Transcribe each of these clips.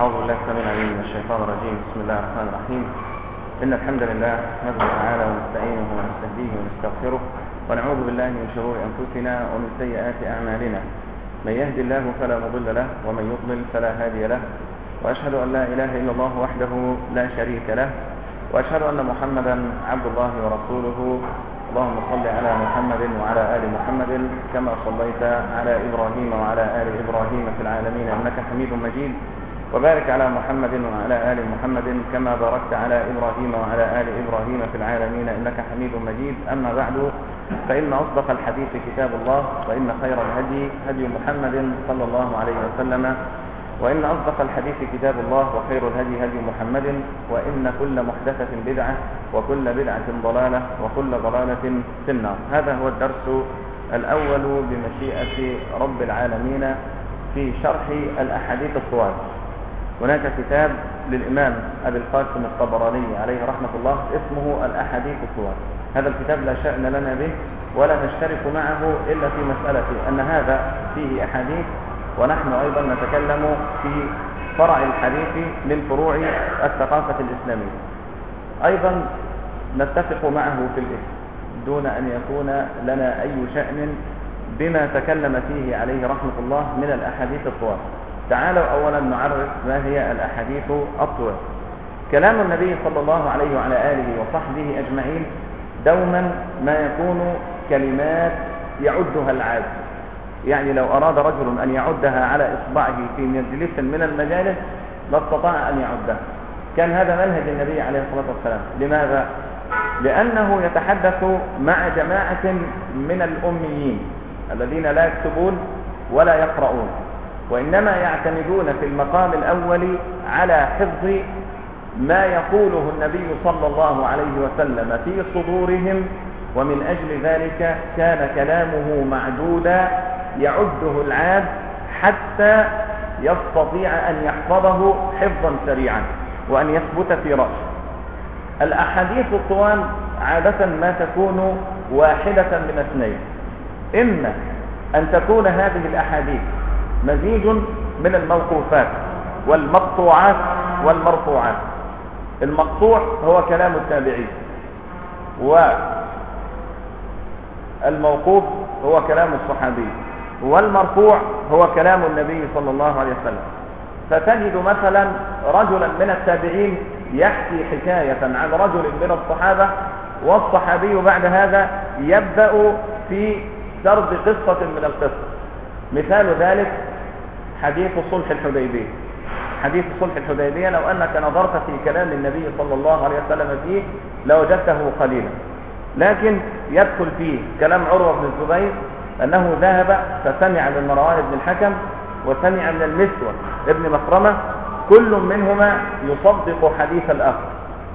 أعوذ بالله السميع العليم من الشيطان الرجيم بسم الله الرحمن الرحيم إن الحمد لله نحمده تعالى ونستعينه ونستهديه ونستغفره ونعوذ بالله من شرور أنفسنا ومن سيئات أعمالنا من يهد الله فلا مضل له ومن يضلل فلا هادي له وأشهد أن لا إله إلا الله وحده لا شريك له وأشهد أن محمدا عبد الله ورسوله اللهم صل على محمد وعلى آل محمد كما صليت على إبراهيم وعلى آل إبراهيم في العالمين إنك حميد مجيد وبارك على محمد وعلى آل محمد كما باركت على إبراهيم وعلى آل إبراهيم في العالمين إنك حميد مجيد أما بعد فإن أصدق الحديث كتاب الله وإن خير الهدي هدي محمد صلى الله عليه وسلم وإن أصدق الحديث كتاب الله وخير الهدي هدي محمد وإن كل محدثة بدعة وكل بدعة ضلالة وكل ضلالة في النار هذا هو الدرس الأول بمشيئة رب العالمين في شرح الأحاديث الطوال هناك كتاب للإمام أبي القاسم الطبراني عليه رحمة الله اسمه الأحاديث الطوال هذا الكتاب لا شأن لنا به ولا نشترك معه إلا في مسألة أن هذا فيه أحاديث ونحن أيضا نتكلم في فرع الحديث من فروع الثقافة الإسلامية أيضا نتفق معه في الاسم دون أن يكون لنا أي شأن بما تكلم فيه عليه رحمة الله من الأحاديث الطوال تعالوا أولا نعرف ما هي الأحاديث الطوال كلام النبي صلى الله عليه وعلى آله وصحبه أجمعين دوما ما يكون كلمات يعدها العاد يعني لو أراد رجل أن يعدها على إصبعه في مجلس من المجالس لاستطاع أن يعدها كان هذا منهج النبي عليه الصلاة والسلام لماذا؟ لأنه يتحدث مع جماعة من الأميين الذين لا يكتبون ولا يقرؤون وإنما يعتمدون في المقام الأول على حفظ ما يقوله النبي صلى الله عليه وسلم في صدورهم ومن أجل ذلك كان كلامه معدودا يعده العاد حتى يستطيع أن يحفظه حفظا سريعا وأن يثبت في رأسه الأحاديث الطوال عادة ما تكون واحدة من اثنين إما أن تكون هذه الأحاديث مزيج من الموقوفات والمقطوعات والمرفوعات المقطوع هو كلام التابعين والموقوف هو كلام الصحابي والمرفوع هو كلام النبي صلى الله عليه وسلم فتجد مثلا رجلا من التابعين يحكي حكاية عن رجل من الصحابة والصحابي بعد هذا يبدأ في سرد قصة من القصة مثال ذلك حديث صلح الحديبية حديث صلح الحديبية لو أنك نظرت في كلام النبي صلى الله عليه وسلم فيه لوجدته قليلا لكن يدخل فيه كلام عروة بن الزبير أنه ذهب فسمع من مروان بن الحكم وسمع من المسوى ابن مخرمة كل منهما يصدق حديث الآخر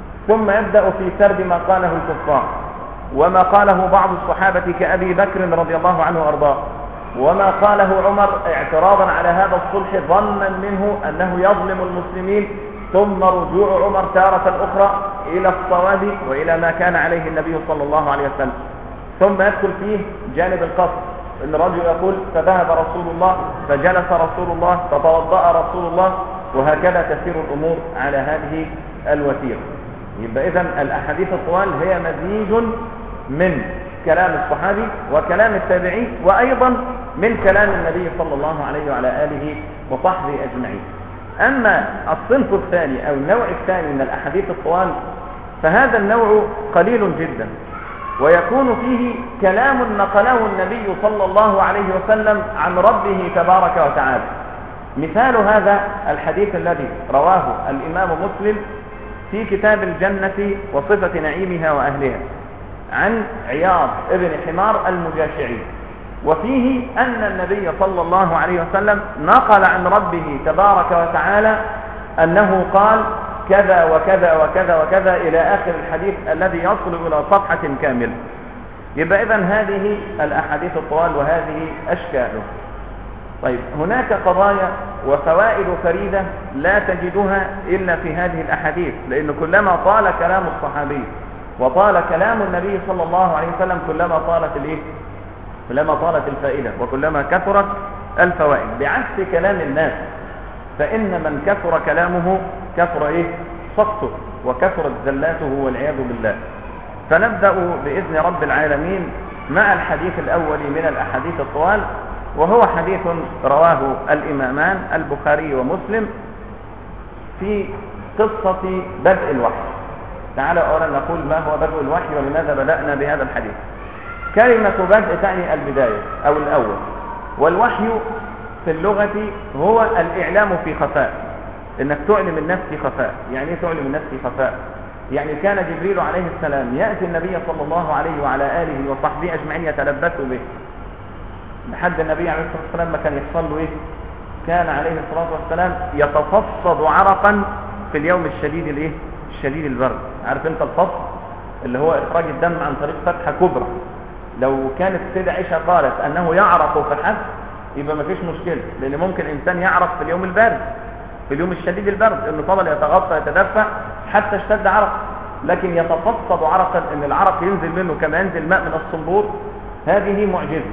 ثم يبدأ في سرد ما قاله الكفار وما قاله بعض الصحابة كأبي بكر رضي الله عنه وأرضاه وما قاله عمر اعتراضا على هذا الصلح ظنا منه أنه يظلم المسلمين ثم رجوع عمر تارة أخرى إلى الصواب وإلى ما كان عليه النبي صلى الله عليه وسلم ثم يدخل فيه جانب القصر ان رجل يقول فذهب رسول الله فجلس رسول الله فتوضأ رسول الله وهكذا تسير الأمور على هذه الوتيرة يبقى إذن الأحاديث الطوال هي مزيج من كلام الصحابي وكلام التابعي وأيضا من كلام النبي صلى الله عليه وعلى آله وصحبه أجمعين أما الصنف الثاني أو النوع الثاني من الأحاديث الطوال فهذا النوع قليل جدا ويكون فيه كلام نقله النبي صلى الله عليه وسلم عن ربه تبارك وتعالى مثال هذا الحديث الذي رواه الإمام مسلم في كتاب الجنة وصفة نعيمها وأهلها عن عياض ابن حمار المجاشعي وفيه أن النبي صلى الله عليه وسلم نقل عن ربه تبارك وتعالى أنه قال كذا وكذا وكذا وكذا إلى آخر الحديث الذي يصل إلى صفحة كاملة يبقى إذن هذه الأحاديث الطوال وهذه أشكاله طيب هناك قضايا وفوائد فريدة لا تجدها إلا في هذه الأحاديث لأن كلما طال كلام الصحابي وطال كلام النبي صلى الله عليه وسلم كلما طالت الإيه؟ كلما طالت الفائدة وكلما كثرت الفوائد بعكس كلام الناس فإن من كثر كلامه كثر إيه صفته وكثرت زلاته والعياذ بالله فنبدأ بإذن رب العالمين مع الحديث الأول من الأحاديث الطوال وهو حديث رواه الإمامان البخاري ومسلم في قصة بدء الوحي تعالى أولا نقول ما هو بدء الوحي ولماذا بدأنا بهذا الحديث كلمة بدء تعني البداية أو الأول والوحي في اللغة هو الإعلام في خفاء إنك تعلم النفس في خفاء يعني ايه تعلم النفس في خفاء يعني كان جبريل عليه السلام يأتي النبي صلى الله عليه وعلى آله وصحبه أجمعين يتلبسوا به لحد النبي عليه الصلاة والسلام ما كان يحصل له إيه كان عليه الصلاة والسلام يتفصد عرقا في اليوم الشديد الإيه الشديد البرد عارف انت الفصل اللي هو إخراج الدم عن طريق فتحة كبرى لو كانت السيدة عائشة قالت أنه يعرق فحسب يبقى ما فيش مشكلة لأن ممكن إنسان يعرق في اليوم البارد في اليوم الشديد البرد انه فضل يتغطى يتدفى حتى اشتد عرق لكن يتفصد عرقا ان العرق ينزل منه كما ينزل ماء من الصنبور هذه معجزة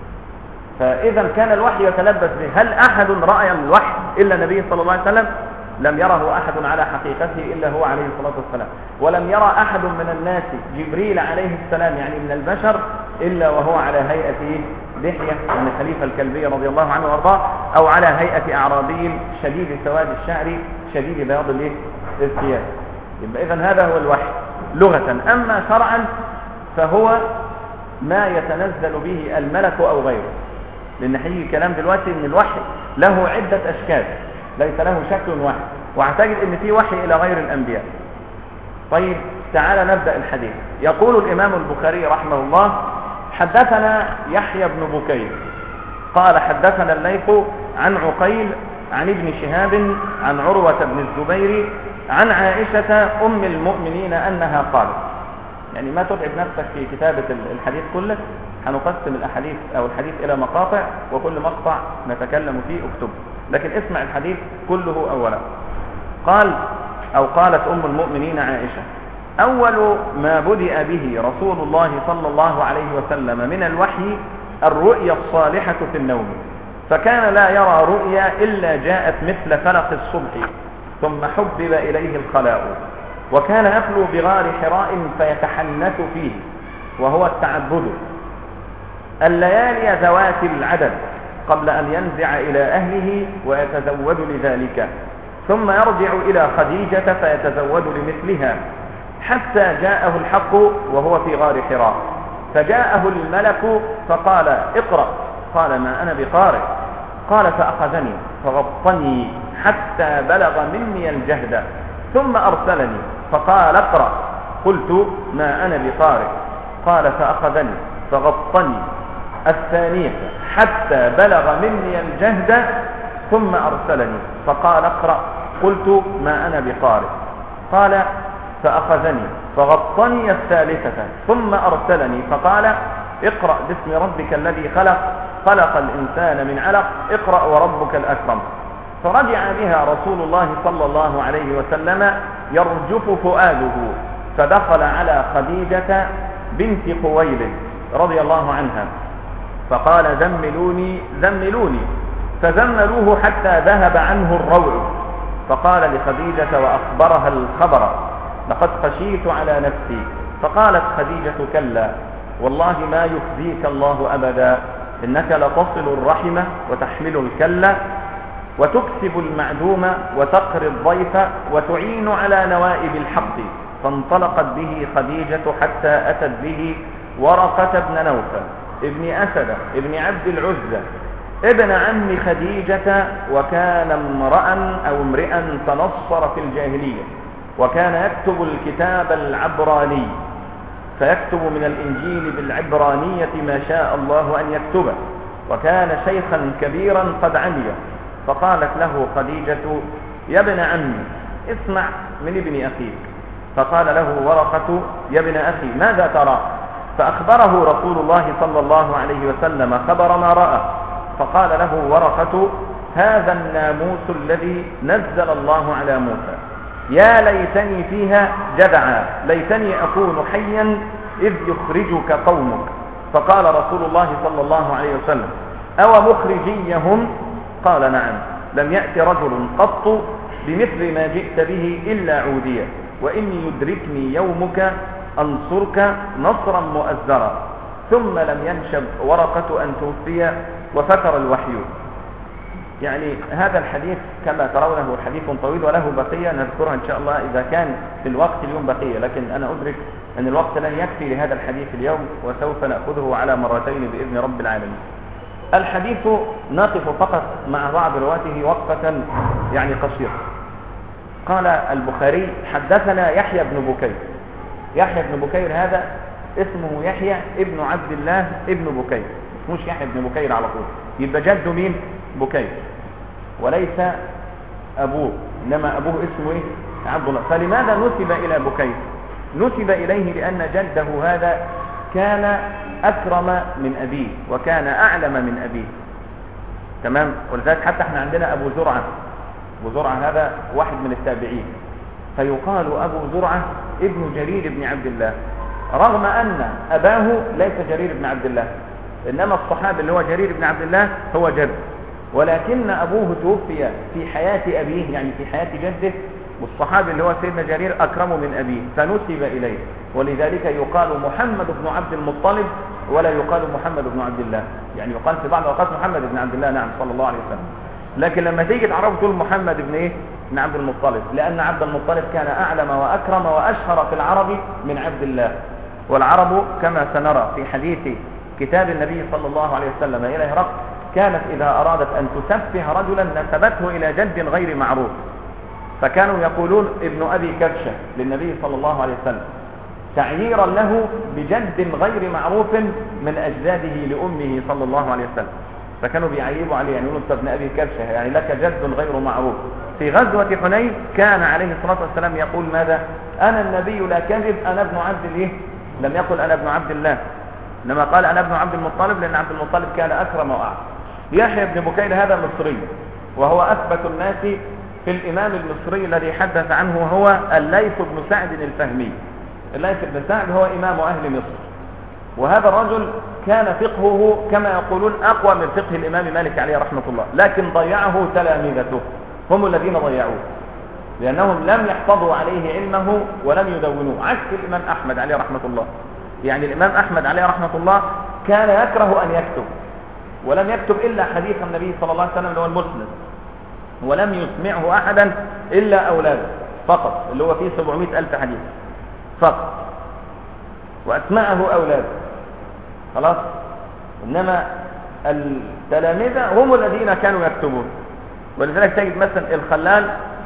فاذا كان الوحي يتلبس به هل احد رأى الوحي الا النبي صلى الله عليه وسلم لم يره احد على حقيقته الا هو عليه الصلاة والسلام ولم يرى احد من الناس جبريل عليه السلام يعني من البشر الا وهو على هيئة دحية من خليفة الكلبي رضي الله عنه وارضاه او على هيئة اعرابي شديد سواد الشعر شديد بياض الثياب يبقى اذا هذا هو الوحي لغة اما شرعا فهو ما يتنزل به الملك او غيره لان هيجي كلام دلوقتي ان الوحي له عدة اشكال ليس له شكل واحد وهتجد ان في وحي الى غير الانبياء طيب تعالى نبدأ الحديث يقول الامام البخاري رحمه الله حدثنا يحيى بن بكير قال حدثنا الليث عن عقيل عن ابن شهاب عن عروة بن الزبير عن عائشة أم المؤمنين أنها قالت يعني ما تتعب نفسك في كتابة الحديث كله هنقسم الأحاديث أو الحديث إلى مقاطع وكل مقطع نتكلم فيه اكتبه لكن اسمع الحديث كله أولا قال أو قالت أم المؤمنين عائشة أول ما بدأ به رسول الله صلى الله عليه وسلم من الوحي الرؤيا الصالحة في النوم فكان لا يرى رؤيا إلا جاءت مثل فلق الصبح ثم حبب إليه الخلاء وكان يخلو بغار حراء فيتحنث فيه وهو التعبد الليالي ذوات العدد قبل أن ينزع إلى أهله ويتزود لذلك ثم يرجع إلى خديجة فيتزود لمثلها حتى جاءه الحق وهو في غار حراء فجاءه الملك فقال اقرأ قال ما أنا بقارئ قال فأخذني فغطني حتى بلغ مني الجهد ثم أرسلني فقال اقرأ قلت ما أنا بقارئ قال فأخذني فغطني الثانية حتى بلغ مني الجهد ثم أرسلني فقال اقرأ قلت ما أنا بقارئ قال فأخذني فغطني الثالثة ثم أرسلني فقال اقرأ باسم ربك الذي خلق خلق الإنسان من علق اقرأ وربك الأكرم فرجع بها رسول الله صلى الله عليه وسلم يرجف فؤاده فدخل على خديجة بنت خويلد رضي الله عنها فقال زملوني زملوني فزملوه حتى ذهب عنه الروع فقال لخديجة وأخبرها الخبر لقد خشيت على نفسي فقالت خديجة كلا والله ما يخزيك الله أبدا إنك لتصل الرحمة وتحمل الكلة وتكسب المعدوم وتقري الضيف وتعين على نوائب الحق فانطلقت به خديجة حتى أتت به ورقة بن نوفل ابن أسد ابن عبد العزة ابن عم خديجة وكان امرأ أو امرئا تنصر في الجاهلية وكان يكتب الكتاب العبراني فيكتب من الإنجيل بالعبرانية ما شاء الله أن يكتبه وكان شيخا كبيرا قد عمي فقالت له خديجة يا ابن عمي اسمع من ابن أخيك فقال له ورقة يا ابن أخي ماذا ترى فأخبره رسول الله صلى الله عليه وسلم خبر ما رأى فقال له ورقة هذا الناموس الذي نزل الله على موسى يا ليتني فيها جدعا ليتني أكون حيا إذ يخرجك قومك فقال رسول الله صلى الله عليه وسلم أو مخرجيهم قال نعم لم يأتي رجل قط بمثل ما جئت به إلا عوديا وإني يدركني يومك أنصرك نصرا مؤزرا ثم لم ينشب ورقة أن توفي وفتر الوحي يعني هذا الحديث كما ترونه حديث طويل وله بقية نذكرها إن شاء الله إذا كان في الوقت اليوم بقية لكن أنا أدرك أن الوقت لن يكفي لهذا الحديث اليوم وسوف نأخذه على مرتين بإذن رب العالمين الحديث نقف فقط مع بعض رواته وقفة يعني قصيرة قال البخاري حدثنا يحيى بن بكير يحيى بن بكير هذا اسمه يحيى ابن عبد الله ابن بكير مش يحيى بن بكير على طول يبقى جده مين بكير وليس أبوه إنما أبوه اسمه إيه؟ عبد الله فلماذا نسب إلى بكير نسب إليه لأن جده هذا كان أكرم من أبيه وكان أعلم من أبيه تمام ولذلك حتى احنا عندنا أبو زرعة أبو زرعة هذا واحد من التابعين فيقال أبو زرعة ابن جرير بن عبد الله رغم أن أباه ليس جرير بن عبد الله إنما الصحابي اللي هو جرير بن عبد الله هو جد ولكن أبوه توفي في حياة أبيه يعني في حياة جده والصحابي اللي هو سيدنا جرير أكرم من أبيه فنسب إليه ولذلك يقال محمد بن عبد المطلب ولا يقال محمد بن عبد الله يعني يقال في بعض الأوقات محمد بن عبد الله نعم صلى الله عليه وسلم لكن لما تيجي تعرفه تقول محمد بن ايه بن عبد المطلب لأن عبد المطلب كان أعلم وأكرم وأشهر في العرب من عبد الله والعرب كما سنرى في حديث كتاب النبي صلى الله عليه وسلم إلى هرقل كانت إذا أرادت أن تسفه رجلا نسبته إلى جد غير معروف فكانوا يقولون ابن أبي كبشة للنبي صلى الله عليه وسلم تعييرا له بجد غير معروف من أجداده لأمه صلى الله عليه وسلم فكانوا بيعيبوا عليه يعني يقولوا ابن أبي كبشة يعني لك جد غير معروف في غزوة حنين كان عليه الصلاة والسلام يقول ماذا أنا النبي لا كذب أنا ابن عبد الإيه لم يقل أنا ابن عبد الله إنما قال أنا ابن عبد المطلب لأن عبد المطلب كان أكرم وأعظم يحيى بن بكير هذا مصري وهو أثبت الناس في الإمام المصري الذي حدث عنه هو الليث بن سعد الفهمي الليث بن سعد هو إمام أهل مصر وهذا الرجل كان فقهه كما يقولون أقوى من فقه الإمام مالك عليه رحمة الله لكن ضيعه تلاميذته هم الذين ضيعوه لأنهم لم يحفظوا عليه علمه ولم يدونوه عكس الإمام أحمد عليه رحمة الله يعني الإمام أحمد عليه رحمة الله كان يكره أن يكتب ولم يكتب إلا حديث النبي صلى الله عليه وسلم اللي هو المسند ولم يسمعه أحدا إلا أولاده فقط اللي هو فيه 700 ألف حديث فقط وأسمعه أولاده خلاص إنما التلامذة هم الذين كانوا يكتبون ولذلك تجد مثلا الخلال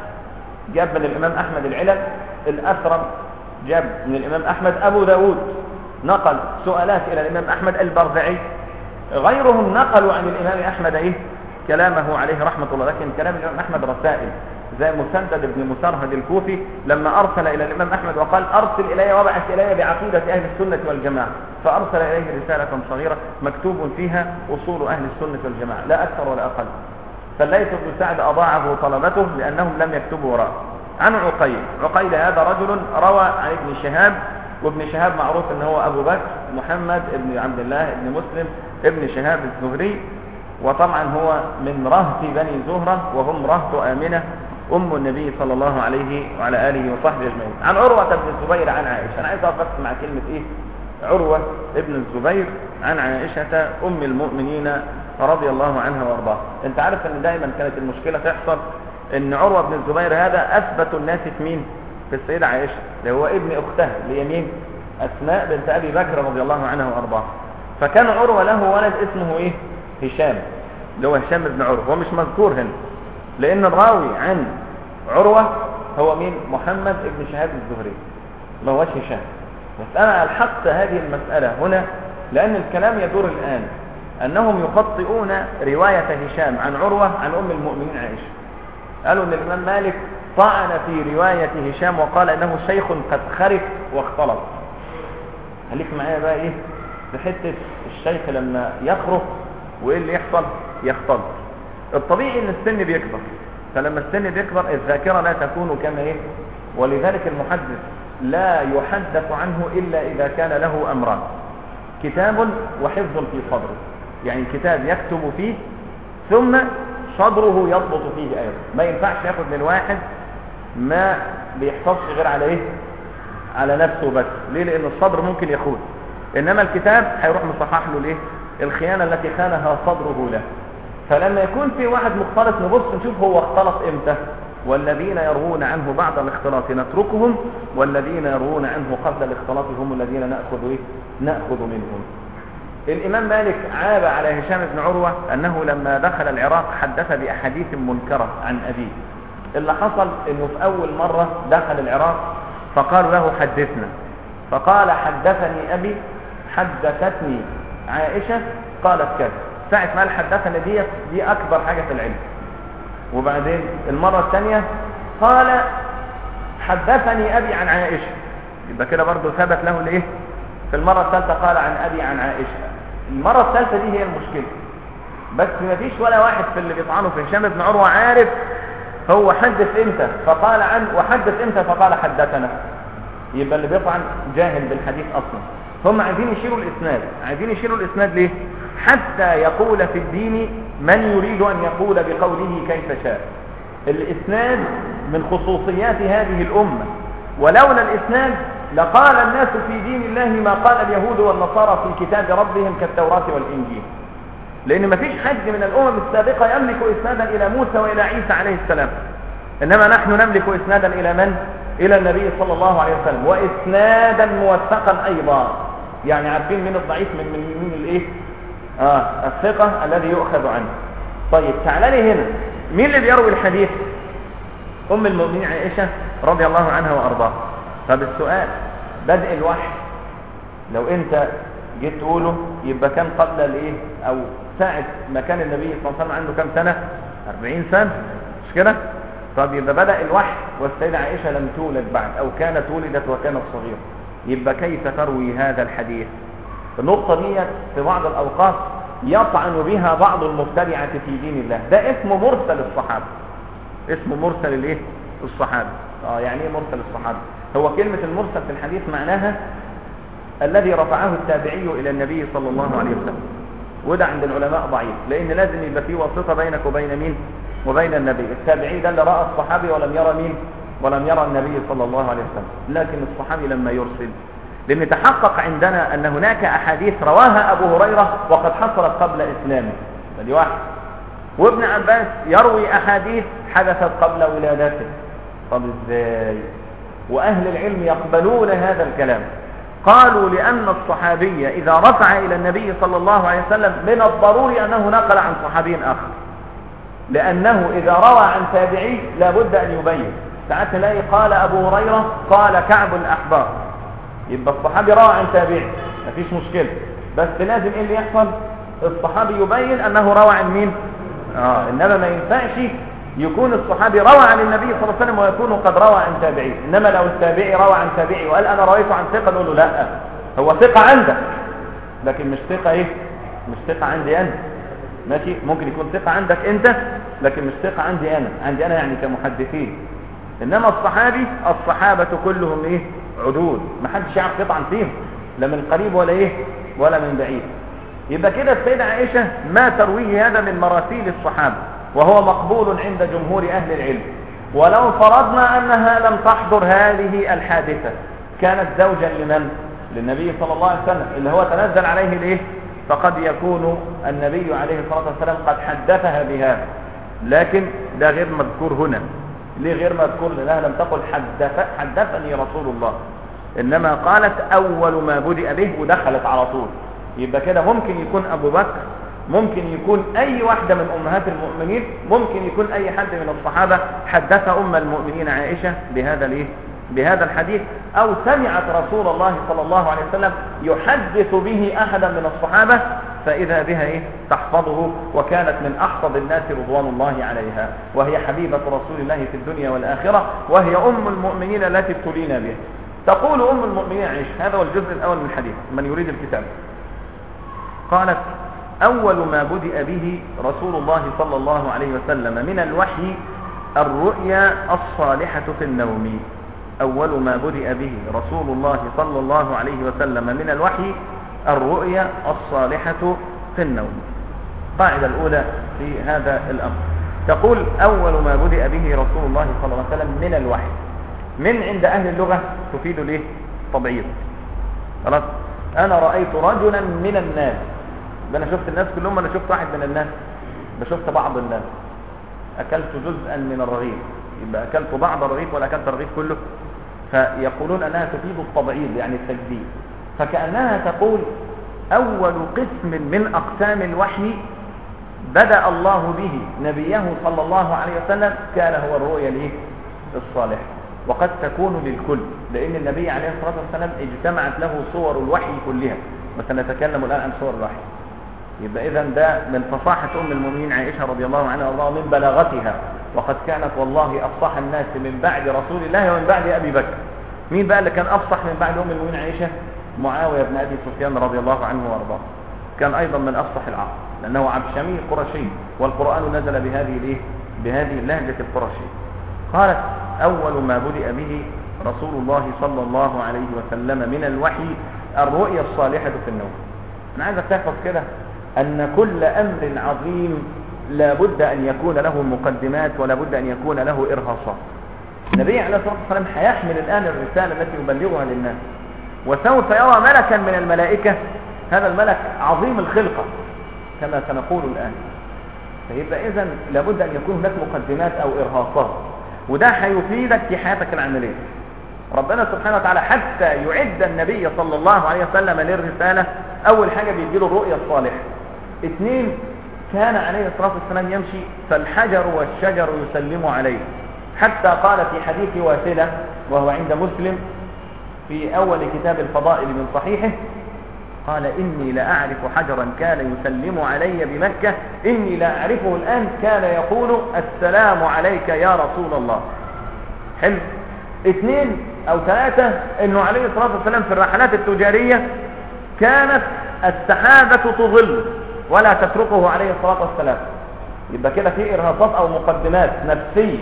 جاب من الإمام أحمد العلل الأثرم جاب من الإمام أحمد أبو داود نقل سؤالات إلى الإمام أحمد البرزعي غيرهم نقلوا عن الإمام أحمد إيه كلامه عليه رحمة الله لكن كلام الإمام أحمد رسائل زي مسدد بن مسرهد الكوفي لما أرسل إلى الإمام أحمد وقال أرسل إلي وابعث إلي بعقيدة أهل السنة والجماعة فأرسل إليه رسالة صغيرة مكتوب فيها أصول أهل السنة والجماعة لا أكثر ولا أقل فليس بن سعد أضاعه طلبته لأنهم لم يكتبوا وراءه عن عقيل عقيل هذا رجل روى عن ابن شهاب وابن شهاب معروف ان هو ابو بكر محمد ابن عبد الله ابن مسلم ابن شهاب الزهري وطبعا هو من رهط بني زهرة وهم رهط آمنة أم النبي صلى الله عليه وعلى آله وصحبه أجمعين عن عروة بن الزبير عن عائشة أنا عايز أقف بس مع كلمة إيه عروة ابن الزبير عن عائشة أم المؤمنين رضي الله عنها وارضاها انت عارف ان دايما كانت المشكلة تحصل ان عروة بن الزبير هذا اثبت الناس في مين في السيدة عائشة اللي هو ابن اختها اللي هي مين اسماء بنت ابي بكر رضي الله عنها وارضاها فكان عروة له ولد اسمه ايه هشام اللي هو هشام بن عروة هو مش مذكور هنا لان الراوي عن عروة هو مين محمد ابن شهاب الزهري ما هوش هشام بس انا الحقت هذه المسألة هنا لان الكلام يدور الان انهم يخطئون رواية هشام عن عروة عن ام المؤمنين عائشة قالوا ان الامام مالك طعن في رواية هشام وقال انه شيخ قد خرف واختلط خليك معايا بقى ايه في حتة الشيخ لما يخرف وايه اللي يحصل يختلط الطبيعي ان السن بيكبر فلما السن بيكبر الذاكرة لا تكون كما ايه ولذلك المحدث لا يحدث عنه الا اذا كان له امران كتاب وحفظ في صدره يعني كتاب يكتب فيه ثم صدره يضبط فيه ايضا ما ينفعش ياخد من واحد ما بيحفظش غير على ايه على نفسه بس ليه لان الصدر ممكن يخون انما الكتاب هيروح مصحح له الايه الخيانه التي خانها صدره له فلما يكون في واحد مختلط نبص نشوف هو اختلط امتى والذين يروون عنه بعد الاختلاط نتركهم والذين يروون عنه قبل الاختلاط هم الذين ناخذ ايه ناخذ منهم الامام مالك عاب على هشام بن عروه انه لما دخل العراق حدث باحاديث منكره عن ابيه اللي حصل انه في اول مره دخل العراق فقالوا له حدثنا فقال حدثني ابي حدثتني عائشه قالت كذا ساعه ما قال حدثني دي دي اكبر حاجه في العلم وبعدين المره الثانيه قال حدثني ابي عن عائشه يبقى كده برضه ثبت له الايه في المره الثالثه قال عن ابي عن عائشه المره الثالثه دي هي المشكله بس ما فيش ولا واحد في اللي بيطعنوا في هشام بن عروه عارف هو حدث امتى فقال عن وحدث امتى فقال حدثنا يبقى اللي بيطعن جاهل بالحديث اصلا هم عايزين يشيلوا الاسناد عايزين يشيلوا الاسناد ليه حتى يقول في الدين من يريد ان يقول بقوله كيف شاء الاسناد من خصوصيات هذه الامه ولولا الاسناد لقال الناس في دين الله ما قال اليهود والنصارى في كتاب ربهم كالتوراة والإنجيل لأن ما فيش حد من الأمم السابقة يملك إسنادا إلى موسى وإلى عيسى عليه السلام إنما نحن نملك إسنادا إلى من؟ إلى النبي صلى الله عليه وسلم وإسنادا موثقا أيضا يعني عارفين من الضعيف من من من الإيه؟ آه الثقة الذي يؤخذ عنه طيب تعال لي هنا مين اللي بيروي الحديث؟ أم المؤمنين عائشة رضي الله عنها وأرضاها طب السؤال بدء الوحي لو انت جيت تقوله يبقى كان قبل الايه او ساعة ما كان النبي صلى الله عليه وسلم عنده كام سنة 40 سنة مش كده طب يبقى بدأ الوحي والسيدة عائشة لم تولد بعد او كانت ولدت وكانت صغيرة يبقى كيف تروي هذا الحديث النقطة دي في بعض الاوقات يطعن بها بعض المبتدعة في دين الله ده اسمه مرسل الصحابة اسمه مرسل الايه الصحابة اه يعني ايه مرسل الصحابة هو كلمة المرسل في الحديث معناها الذي رفعه التابعي إلى النبي صلى الله عليه وسلم وده عند العلماء ضعيف لأن لازم يبقى في واسطة بينك وبين مين وبين النبي التابعي ده اللي رأى الصحابي ولم يرى مين ولم يرى النبي صلى الله عليه وسلم لكن الصحابي لما يرسل لأن تحقق عندنا أن هناك أحاديث رواها أبو هريرة وقد حصلت قبل إسلامه دي واحد وابن عباس يروي أحاديث حدثت قبل ولادته طب ازاي وأهل العلم يقبلون هذا الكلام قالوا لأن الصحابي إذا رفع إلى النبي صلى الله عليه وسلم من الضروري أنه نقل عن صحابي آخر لأنه إذا روى عن تابعي لابد أن يبين ساعات تلاقي قال أبو هريرة قال كعب الأحبار يبقى الصحابي روى عن تابعي مفيش مشكلة بس لازم إيه اللي يحصل الصحابي يبين أنه روى عن مين آه إنما ما ينفعش يكون الصحابي روى عن النبي صلى الله عليه وسلم ويكون قد روى عن تابعي انما لو التابعي روى عن تابعي وقال انا رويت عن ثقه نقول له لا هو ثقه عندك لكن مش ثقه ايه مش ثقه عندي انا ماشي ممكن يكون ثقه عندك انت لكن مش ثقه عندي انا عندي انا يعني كمحدثين انما الصحابي الصحابه كلهم ايه عدول ما حدش يعرف يطعن فيهم لا من قريب ولا ايه ولا من بعيد يبقى كده السيده عائشه ما ترويه هذا من مراسيل الصحابه وهو مقبول عند جمهور أهل العلم ولو فرضنا أنها لم تحضر هذه الحادثة كانت زوجا لمن؟ للنبي صلى الله عليه وسلم اللي هو تنزل عليه الايه؟ فقد يكون النبي عليه الصلاة والسلام قد حدثها بهذا لكن ده غير مذكور هنا ليه غير مذكور لأنها لم تقل حدث حدثني رسول الله إنما قالت أول ما بدأ به ودخلت على طول يبقى كده ممكن يكون أبو بكر ممكن يكون أي واحدة من أمهات المؤمنين ممكن يكون أي حد من الصحابة حدث أم المؤمنين عائشة بهذا الإيه؟ بهذا الحديث أو سمعت رسول الله صلى الله عليه وسلم يحدث به أحدا من الصحابة فإذا بها إيه؟ تحفظه وكانت من أحفظ الناس رضوان الله عليها وهي حبيبة رسول الله في الدنيا والآخرة وهي أم المؤمنين التي ابتلينا بها تقول أم المؤمنين عائشة هذا هو الجزء الأول من الحديث من يريد الكتاب قالت أول ما بدأ به رسول الله صلى الله عليه وسلم من الوحي الرؤيا الصالحة في النوم أول ما بدأ به رسول الله صلى الله عليه وسلم من الوحي الرؤيا الصالحة في النوم القاعدة الأولى في هذا الأمر تقول أول ما بدأ به رسول الله صلى الله عليه وسلم من الوحي من عند أهل اللغة تفيد الايه تبعيض خلاص أنا رأيت رجلا من الناس ده أنا شفت الناس كلهم أنا شفت واحد من الناس ده شفت بعض الناس أكلت جزءا من الرغيف يبقى أكلت بعض الرغيف ولا أكلت الرغيف كله فيقولون أنها تفيد التبعيض يعني التجديد فكأنها تقول أول قسم من أقسام الوحي بدأ الله به نبيه صلى الله عليه وسلم كان هو الرؤيا ليه الصالح وقد تكون للكل لأن النبي عليه الصلاة والسلام اجتمعت له صور الوحي كلها وسنتكلم الآن عن صور الوحي يبقى إذا ده من فصاحة أم المؤمنين عائشة رضي الله عنها وارضاها من بلاغتها وقد كانت والله أفصح الناس من بعد رسول الله ومن بعد أبي بكر مين بقى اللي كان أفصح من بعد أم المؤمنين عائشة معاوية بن أبي سفيان رضي الله عنه وارضاه كان أيضا من أفصح العرب لأنه عبشمي قرشي والقرآن نزل بهذه الإيه؟ بهذه اللهجة القرشية قالت أول ما بدأ به رسول الله صلى الله عليه وسلم من الوحي الرؤيا الصالحة في النوم أنا عايزك تحفظ كده أن كل أمر عظيم لا بد أن يكون له مقدمات ولا بد أن يكون له إرهاصات النبي عليه الصلاة والسلام هيحمل الآن الرسالة التي يبلغها للناس وسوف يرى ملكا من الملائكة هذا الملك عظيم الخلقة كما سنقول الآن فيبقى إذا لابد أن يكون هناك مقدمات أو إرهاصات وده هيفيدك في حياتك العملية ربنا سبحانه وتعالى حتى يعد النبي صلى الله عليه وسلم للرسالة أول حاجة بيديله الرؤية الصالحة اثنين كان عليه الصلاة والسلام يمشي فالحجر والشجر يسلم عليه حتى قال في حديث واسلة وهو عند مسلم في أول كتاب الفضائل من صحيحه قال إني لأعرف حجرا كان يسلم علي بمكة إني لا أعرفه الآن كان يقول السلام عليك يا رسول الله حلو اثنين أو ثلاثة أنه عليه الصلاة والسلام في الرحلات التجارية كانت السحابة تظل ولا تتركه عليه الصلاة والسلام يبقى كده في إرهاصات أو مقدمات نفسية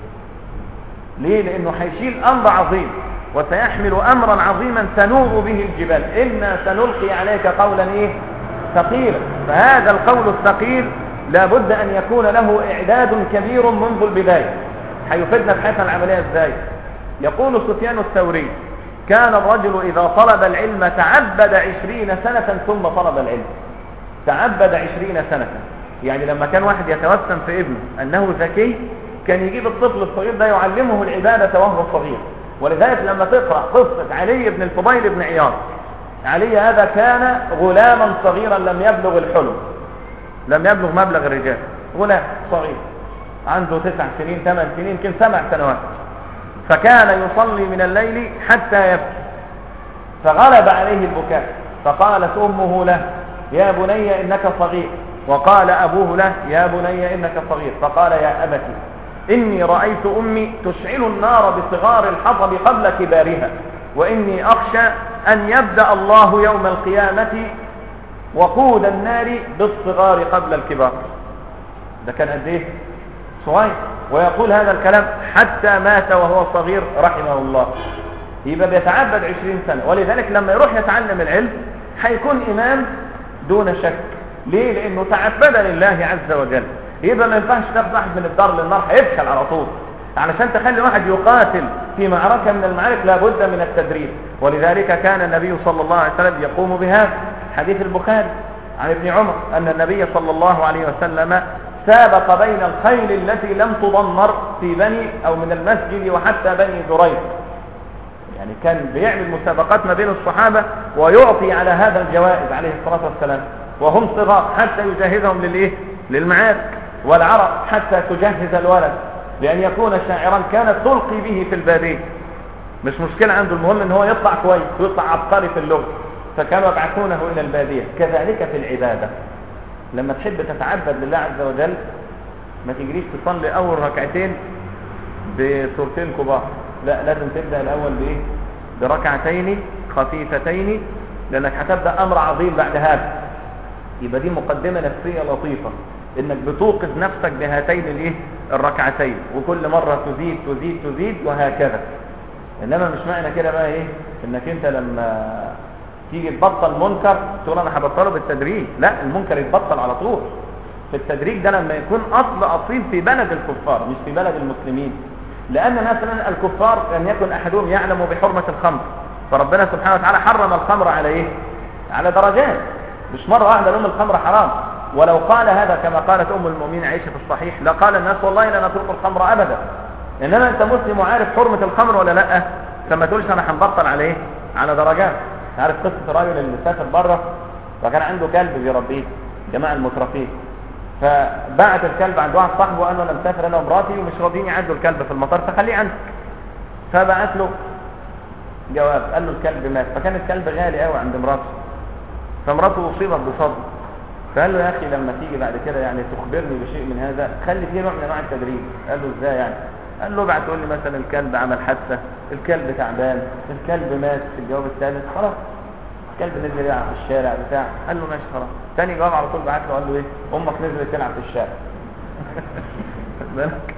ليه لأنه هيشيل أمر عظيم وسيحمل أمرا عظيما تنوء به الجبال إنا سنلقي عليك قولا إيه ثقيلا فهذا القول الثقيل لابد أن يكون له إعداد كبير منذ البداية هيفيدنا في حياتنا العملية إزاي يقول سفيان الثوري كان الرجل إذا طلب العلم تعبد عشرين سنة ثم طلب العلم تعبد عشرين سنة يعني لما كان واحد يتوسم في ابنه أنه ذكي كان يجيب الطفل الصغير ده يعلمه العبادة وهو صغير ولذلك لما تقرأ قصة علي بن الفضيل بن عياض علي هذا كان غلاما صغيرا لم يبلغ الحلم لم يبلغ مبلغ الرجال غلام صغير عنده تسع سنين ثمان سنين يمكن سبع سنوات فكان يصلي من الليل حتى يبكي فغلب عليه البكاء فقالت أمه له يا بني إنك صغير وقال أبوه له يا بني إنك صغير فقال يا أبتي إني رأيت أمي تشعل النار بصغار الحطب قبل كبارها وإني أخشى أن يبدأ الله يوم القيامة وقود النار بالصغار قبل الكبار ده كان قد ايه صغير ويقول هذا الكلام حتى مات وهو صغير رحمه الله يبقى بيتعبد عشرين سنة ولذلك لما يروح يتعلم العلم هيكون إمام دون شك ليه لأنه تعبد لله عز وجل يبقى ما ينفعش تاخد واحد من الدار للنار هيفشل على طول علشان تخلي واحد يقاتل في معركة من المعارك لابد من التدريب ولذلك كان النبي صلى الله عليه وسلم يقوم بهذا حديث البخاري عن ابن عمر أن النبي صلى الله عليه وسلم سابق بين الخيل التي لم تضمر في بني أو من المسجد وحتى بني دريد يعني كان بيعمل مسابقات ما بين الصحابة ويعطي على هذا الجوائز عليه الصلاة والسلام وهم صغار حتى يجهزهم للإيه؟ للمعارك والعرب حتى تجهز الولد لأن يكون شاعرا كانت تلقي به في البادية مش مشكلة عنده المهم ان هو يطلع كويس ويطلع عبقري في اللغة فكانوا يبعثونه إلى البادية كذلك في العبادة لما تحب تتعبد لله عز وجل ما تجريش تصلي أول ركعتين بصورتين كبار لا لازم تبدأ الأول بإيه بركعتين خفيفتين لأنك هتبدأ أمر عظيم بعد هذا يبقى دي مقدمة نفسية لطيفة انك بتوقظ نفسك بهاتين الايه الركعتين وكل مرة تزيد تزيد تزيد وهكذا انما مش معنى كده بقى ايه انك انت لما تيجي تبطل منكر تقول انا هبطله بالتدريج لا المنكر يتبطل على طول في التدريج ده لما يكون اصل اصيل في بلد الكفار مش في بلد المسلمين لان مثلا الكفار لم يكن احدهم يعلم بحرمه الخمر فربنا سبحانه وتعالى حرم الخمر على ايه على درجات مش مره واحده لهم الخمر حرام ولو قال هذا كما قالت ام المؤمنين عائشه في الصحيح لقال الناس والله لا نترك الخمر ابدا انما انت مسلم وعارف حرمه الخمر ولا لا فما تقولش انا هنبطل على ايه على درجات عارف قصه الراجل اللي سافر بره فكان عنده كلب بيربيه جماعه المترفين فبعت الكلب عند واحد صاحبه وقال له انا مسافر انا ومراتي ومش راضيين يعدوا الكلب في المطار فخليه عندك فبعت له جواب قال له الكلب مات فكان الكلب غالي قوي عند مراته فمراته اصيبت بصدمه فقال له يا اخي لما تيجي بعد كده يعني تخبرني بشيء من هذا خلي فيه نوع من انواع التدريب قال له ازاي يعني قال له بعد تقول لي مثلا الكلب عمل حادثه الكلب تعبان الكلب مات في الجواب الثالث خلاص الكلب نزل يلعب في الشارع بتاع قال له ماشي خلاص تاني جواب على طول بعت له قال له ايه امك نزلت تلعب في الشارع بالك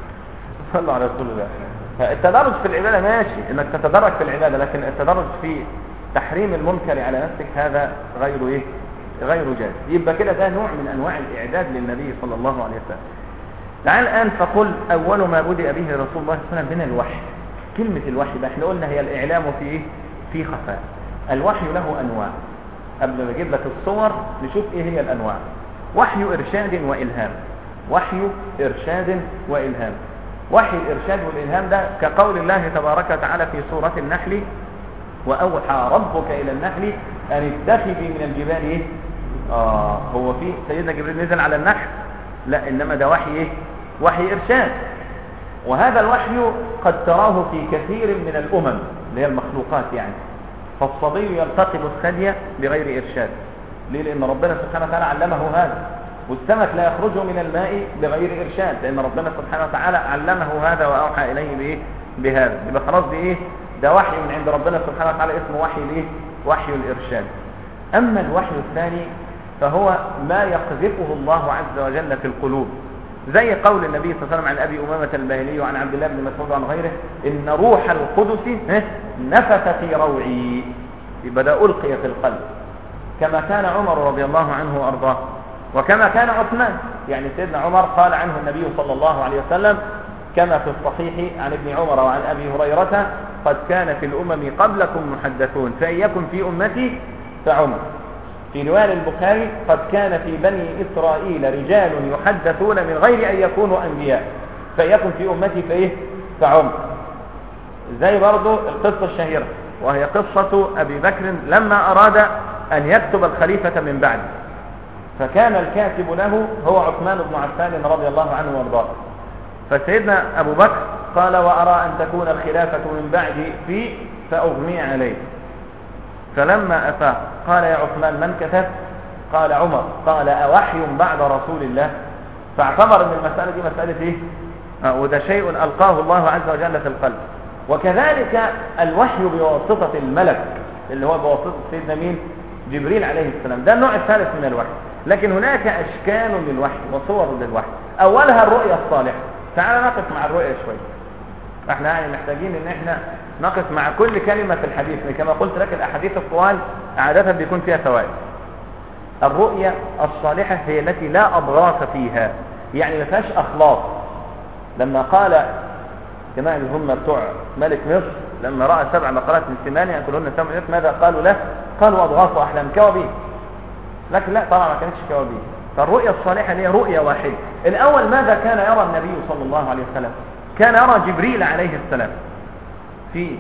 صلوا على رسول الله فالتدرج في العباده ماشي انك تتدرج في العباده لكن التدرج في تحريم المنكر على نفسك هذا غير ايه غير جائز يبقى كده ده نوع من انواع الاعداد للنبي صلى الله عليه وسلم تعال الان فقل اول ما بدأ به رسول الله صلى الله عليه وسلم من الوحي كلمة الوحي بقى احنا قلنا هي الاعلام في ايه في خفاء الوحي له انواع قبل ما اجيب لك الصور نشوف ايه هي الانواع وحي ارشاد والهام وحي ارشاد والهام وحي الارشاد والالهام ده كقول الله تبارك وتعالى في سورة النحل واوحى ربك الى النحل ان اتخذي من الجبال ايه اه هو في سيدنا جبريل نزل على النحل لا انما ده وحي ايه وحي ارشاد وهذا الوحي قد تراه في كثير من الامم اللي هي المخلوقات يعني فالصبي يلتقم الثدي بغير ارشاد ليه لان ربنا سبحانه وتعالى علمه هذا والسمك لا يخرج من الماء بغير ارشاد لان ربنا سبحانه وتعالى علمه هذا واوحى اليه بايه بهذا يبقى خلاص دي ايه ده وحي من عند ربنا سبحانه وتعالى اسمه وحي الايه وحي الارشاد اما الوحي الثاني فهو ما يقذفه الله عز وجل في القلوب زي قول النبي صلى الله عليه وسلم عن ابي امامه الباهلي وعن عبد الله بن مسعود وعن غيره ان روح القدس نفث في روعي يبقى ده القي في القلب كما كان عمر رضي الله عنه وارضاه وكما كان عثمان يعني سيدنا عمر قال عنه النبي صلى الله عليه وسلم كما في الصحيح عن ابن عمر وعن ابي هريره قد كان في الامم قبلكم محدثون فان يكن في امتي فعمر في رواية البخاري قد كان في بني إسرائيل رجال يحدثون من غير أن يكونوا أنبياء فيكن في أمتي فإيه فعمر زي برضو القصة الشهيرة وهي قصة أبي بكر لما أراد أن يكتب الخليفة من بعد فكان الكاتب له هو عثمان بن عفان رضي الله عنه وارضاه فسيدنا أبو بكر قال وأرى أن تكون الخلافة من بعدي في فأغمي عليه فلما أفاق قال يا عثمان من كتب قال عمر قال أوحي بعد رسول الله فاعتبر ان المسألة دي مسألة ايه آه وده شيء ألقاه الله عز وجل في القلب وكذلك الوحي بواسطة الملك اللي هو بواسطة سيدنا مين جبريل عليه السلام ده النوع الثالث من الوحي لكن هناك أشكال للوحي وصور للوحي أولها الرؤية الصالحة تعال نقف مع الرؤية شوية احنا يعني محتاجين ان احنا نقف مع كل كلمة في الحديث كما قلت لك الاحاديث الطوال عادة بيكون فيها فوائد الرؤية الصالحة هي التي لا اضغاث فيها يعني ما فيهاش اخلاص لما قال جماعة اللي هم بتوع ملك مصر لما رأى سبع مقالات من سمان يأكلهن سبع مئات ماذا قالوا له قالوا أضغاث أحلام كوابيس لكن لا طبعا ما كانتش كوابيس فالرؤية الصالحة هي رؤية واحدة الأول ماذا كان يرى النبي صلى الله عليه وسلم كان يرى جبريل عليه السلام في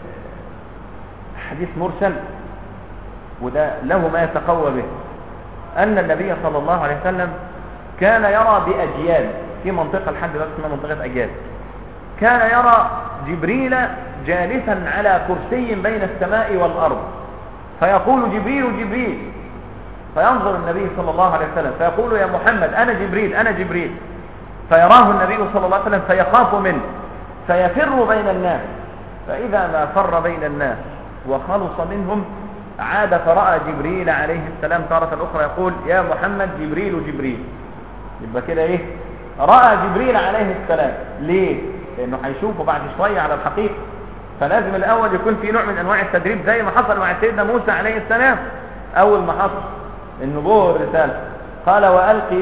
حديث مرسل وده له ما يتقوى به أن النبي صلى الله عليه وسلم كان يرى بأجيال في منطقة لحد دلوقتي اسمها منطقة أجيال كان يرى جبريل جالسا على كرسي بين السماء والأرض فيقول جبريل جبريل فينظر النبي صلى الله عليه وسلم فيقول يا محمد أنا جبريل أنا جبريل فيراه النبي صلى الله عليه وسلم فيخاف منه فيفر بين الناس فإذا ما فر بين الناس وخلص منهم عاد فرأى جبريل عليه السلام تارة أخرى يقول يا محمد جبريل جبريل يبقى كده ايه رأى جبريل عليه السلام ليه لأنه هيشوفه بعد شوية على الحقيقة فلازم الأول يكون في نوع من أنواع التدريب زي ما حصل مع سيدنا موسى عليه السلام أول ما حصل النبوة والرسالة قال وألقي إيه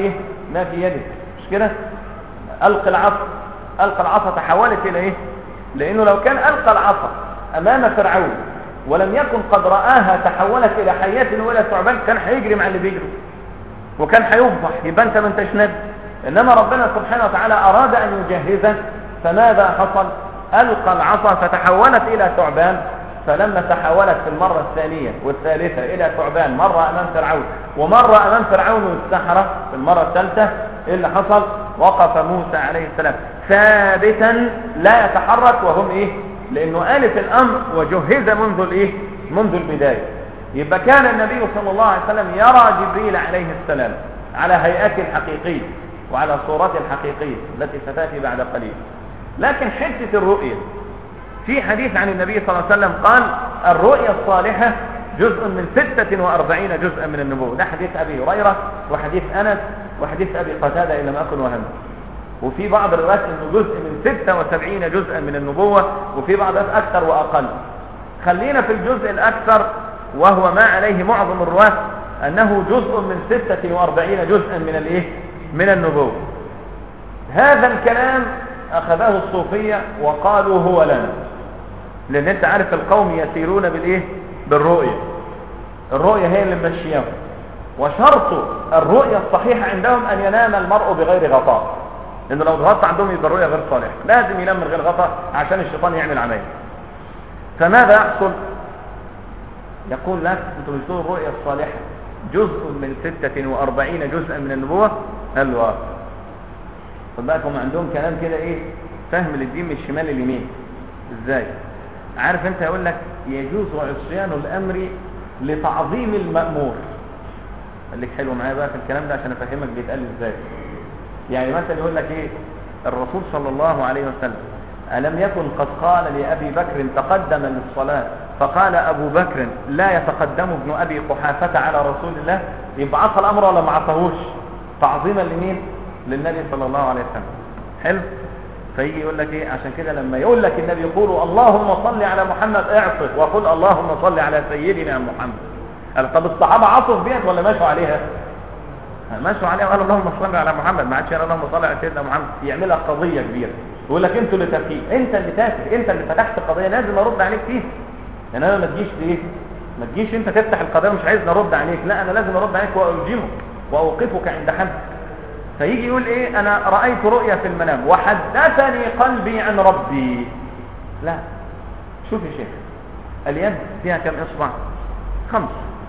ما في يدك مش كده القى العصا القى العصا تحولت الى ايه لانه لو كان القى العصا امام فرعون ولم يكن قد راها تحولت الى حيات ولا ثعبان كان هيجري مع اللي بيجري وكان هيفضح يبقى انت ما انتش نبي انما ربنا سبحانه وتعالى اراد ان يجهزه فماذا حصل القى العصا فتحولت الى ثعبان فلما تحولت في المرة الثانية والثالثة إلى ثعبان مرة أمام فرعون ومرة أمام فرعون والسحرة في المرة الثالثة إيه اللي حصل وقف موسى عليه السلام ثابتا لا يتحرك وهم إيه لأنه آلف الأمر وجهز منذ الإيه منذ البداية يبقى كان النبي صلى الله عليه وسلم يرى جبريل عليه السلام على هيئته الحقيقية وعلى صورته الحقيقية التي ستأتي بعد قليل لكن حتة الرؤية في حديث عن النبي صلى الله عليه وسلم قال الرؤيا الصالحة جزء من ستة وأربعين جزءا من النبوة ده حديث أبي هريرة وحديث أنس وحديث أبي قتادة إن لم أكن وهم وفي بعض الروايات انه جزء من 76 جزءا من النبوة وفي بعض أكثر وأقل خلينا في الجزء الأكثر وهو ما عليه معظم الرواة أنه جزء من 46 جزءا من الإيه؟ من النبوة هذا الكلام أخذه الصوفية وقالوا هو لنا لأن أنت عارف القوم يسيرون بالإيه؟ بالرؤية الرؤية هي اللي ممشيهم وشرط الرؤية الصحيحة عندهم أن ينام المرء بغير غطاء لأنه لو اتغطى عندهم يبقى الرؤية غير صالحة لازم ينام من غير غطاء عشان الشيطان يعمل عملية فماذا يحصل يقول لك انتم بتقولوا الرؤيا الصالحة جزء من 46 جزءا من النبوة قال له اه خد بالك هم عندهم كلام كده ايه فهم للدين من الشمال لليمين ازاي عارف انت يقول لك يجوز عصيان الامر لتعظيم المأمور قال لك حلو معايا بقى في الكلام ده عشان افهمك بيتقال ازاي يعني مثلا يقول لك ايه الرسول صلى الله عليه وسلم ألم يكن قد قال لأبي بكر تقدم للصلاة فقال أبو بكر لا يتقدم ابن أبي قحافة على رسول الله يبقى عصى الأمر ولا ما عصاهوش تعظيما لمين للنبي صلى الله عليه وسلم حلو فيجي يقول لك ايه عشان كده لما يقول لك النبي يقول اللهم صل على محمد اعصر وقل اللهم صل على سيدنا محمد قال طب الصحابه عصوا بيت ولا ماشوا عليها ماشوا عليها وقالوا اللهم صل على محمد ما عادش اللهم صل على سيدنا محمد يعملها قضيه كبيره يقول لك انتوا اللي تافهين انت اللي تافه انت اللي فتحت القضيه لازم ارد عليك فيها يعني انا ما تجيش ليه ما تجيش انت تفتح القضيه مش عايز ارد عليك لا انا لازم ارد عليك واوجمك واوقفك عند حد فيجي يقول ايه انا رايت رؤيا في المنام وحدثني قلبي عن ربي لا شوف يا شيخ اليد فيها كم اصبع خمس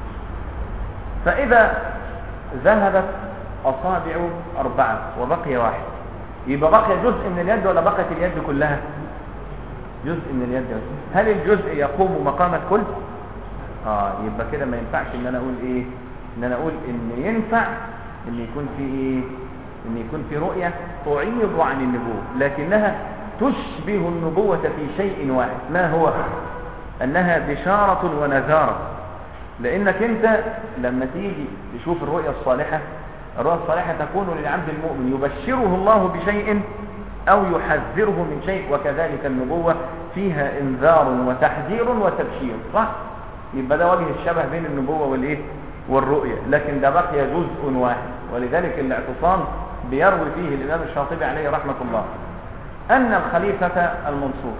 فاذا ذهبت اصابع اربعه وبقي واحد يبقى بقي جزء من اليد ولا بقيت اليد كلها جزء من اليد هل الجزء يقوم مقام الكل اه يبقى كده ما ينفعش ان انا اقول ايه ان انا اقول ان ينفع ان يكون في ايه ان يكون في رؤية تعيض عن النبوة لكنها تشبه النبوة في شيء واحد ما هو انها بشارة ونذارة لانك انت لما تيجي تشوف الرؤية الصالحة الرؤية الصالحة تكون للعبد المؤمن يبشره الله بشيء او يحذره من شيء وكذلك النبوة فيها انذار وتحذير وتبشير صح يبقى ده وجه الشبه بين النبوة والايه والرؤية لكن ده بقي جزء واحد ولذلك الاعتصام بيروي فيه الإمام الشاطبي عليه رحمة الله أن الخليفة المنصور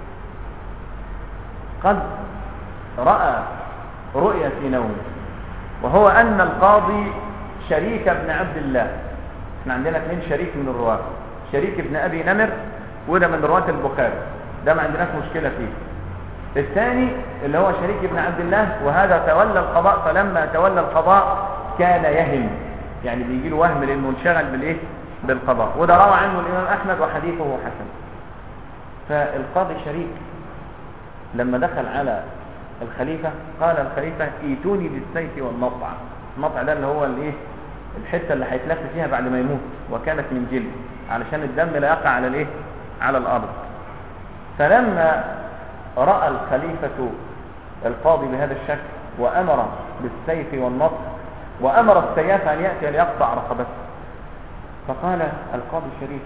قد رأى رؤيا في نومه وهو أن القاضي شريك ابن عبد الله احنا عندنا اثنين شريك من الرواة شريك ابن أبي نمر وده من رواة البخاري ده ما عندناش مشكلة فيه الثاني اللي هو شريك ابن عبد الله وهذا تولى القضاء فلما تولى القضاء كان يهم يعني بيجي له وهم لانه انشغل بالايه بالقضاء وده روى عنه الامام احمد وحديثه حسن فالقاضي شريك لما دخل على الخليفة قال الخليفة ايتوني بالسيف والنطع النطع ده اللي هو الايه الحتة اللي هيتلف فيها بعد ما يموت وكانت من جلد علشان الدم لا يقع على الايه على الارض فلما رأى الخليفة القاضي بهذا الشكل وأمر بالسيف والنطع وأمر السياف أن يأتي ليقطع رقبته فقال القاضي الشريف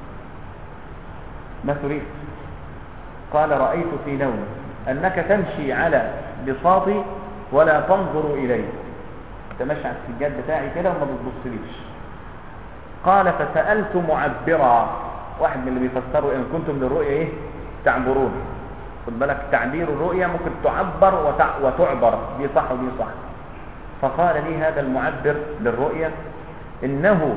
ما تريد قال رأيت في نومي أنك تمشي على بساطي ولا تنظر إلي تمشي على السجاد بتاعي كده وما بتبصليش قال فسألت معبرا واحد من اللي بيفسروا ان كنتم للرؤيا ايه تعبرون خد بالك تعبير الرؤيا ممكن تعبر وتع- وتعبر دي صح ودي صح فقال لي هذا المعبر للرؤيا انه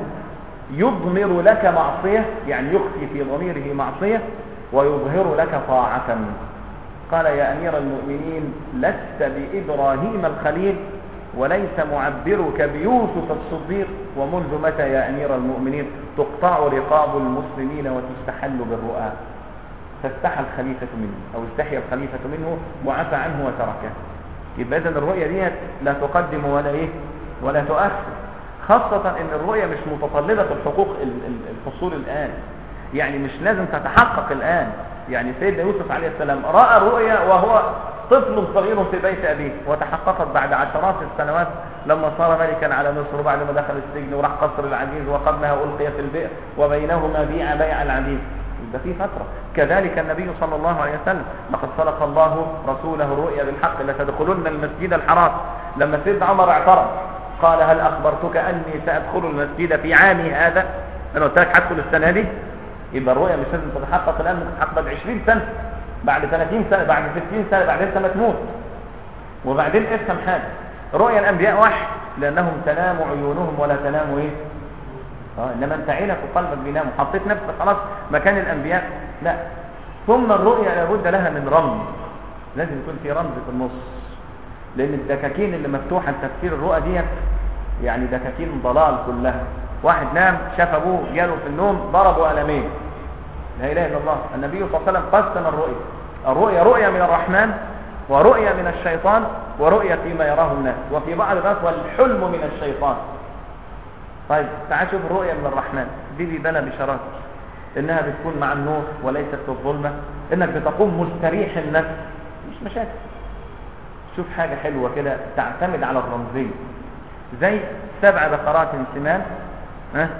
يضمر لك معصية يعني يخفي في ضميره معصية ويظهر لك طاعة قال يا أمير المؤمنين لست بإبراهيم الخليل وليس معبرك بيوسف الصديق ومنذ متى يا أمير المؤمنين تقطع رقاب المسلمين وتستحل بالرؤى فاستحى الخليفة منه أو استحي الخليفة منه وعفى عنه وتركه يبقى إذن الرؤية دي لا تقدم ولا إيه ولا تؤخر خاصة ان الرؤية مش متطلبة الحقوق ال- ال- الحصول الآن يعني مش لازم تتحقق الآن يعني سيدنا يوسف عليه السلام رأى رؤيا وهو طفل صغير في بيت أبيه وتحققت بعد عشرات السنوات لما صار ملكا على مصر وبعد ما دخل السجن وراح قصر العزيز وقبلها ألقي في البئر وبينهما بيع بيع العبيد يبقى في فترة كذلك النبي صلى الله عليه وسلم لقد صدق الله رسوله الرؤيا بالحق لتدخلن المسجد الحرام لما سيدنا عمر اعترض قال هل أخبرتك أني سأدخل المسجد في عامي هذا أنا قلت لك هدخل السنة دي يبقى الرؤيا مش لازم تتحقق الآن ممكن تتحقق بعد 20 سنة بعد 30 سنة بعد 60 سنة بعد انت ما تموت وبعدين افهم حاجة رؤيا الأنبياء وحي لأنهم تنام عيونهم ولا تنام إيه اه انما انت عينك وقلبك بينام وحطيت نفسك خلاص مكان الانبياء لا ثم الرؤيا لابد لها من رمز لازم يكون في رمز في النص لان الدكاكين اللي مفتوحه لتفسير الرؤى ديت يعني دكاكين ضلال كلها واحد نام شاف ابوه جاله في النوم ضربه قلمين لا اله الا الله النبي صلى الله عليه وسلم قسم الرؤيا الرؤيا رؤيا من الرحمن ورؤيا من الشيطان ورؤيا فيما يراه الناس وفي بعض الناس والحلم من الشيطان طيب تعال شوف الرؤيا من الرحمن دي بيبنى بشرات انها بتكون مع النور وليست في الظلمة انك بتقوم مستريح النفس مش مشاكل شوف حاجة حلوة كده تعتمد على الرمزية زي سبع بقرات سمان ها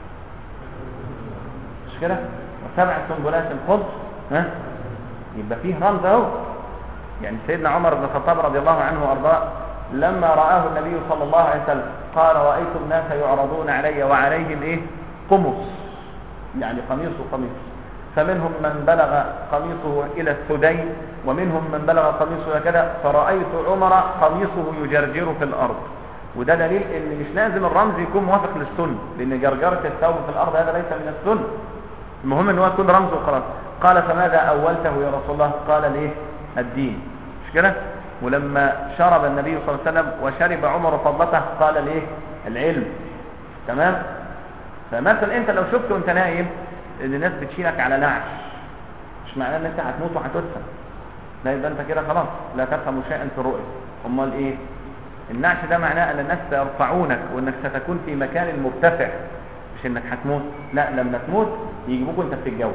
مش كده وسبع سنبلات خضر ها يبقى فيه رمز اهو يعني سيدنا عمر بن الخطاب رضي الله عنه وارضاه لما رآه النبي صلى الله عليه وسلم قال رأيت الناس يعرضون علي وعليهم ايه قمص يعني قميص وقميص فمنهم من بلغ قميصه إلى الثدي ومنهم من بلغ قميصه كذا فرأيت عمر قميصه يجرجر في الأرض وده دليل ان مش لازم الرمز يكون موافق للسنة لان جرجرة الثوب في الأرض هذا ليس من السنة المهم ان هو يكون رمز وخلاص قال فماذا أولته يا رسول الله قال ليه الدين مش كده ولما شرب النبي صلى الله عليه وسلم وشرب عمر فضلته قال ليه العلم تمام فمثلا انت لو شفت وانت نايم ان الناس بتشيلك على نعش مش معناه ان انت هتموت وهتدفن لا يبقى انت كده خلاص لا تفهم شيئا في الرؤيا امال ايه النعش ده معناه ان الناس سيرفعونك وانك ستكون في مكان مرتفع مش انك هتموت لا لما تموت يجيبوك وانت بتتجوز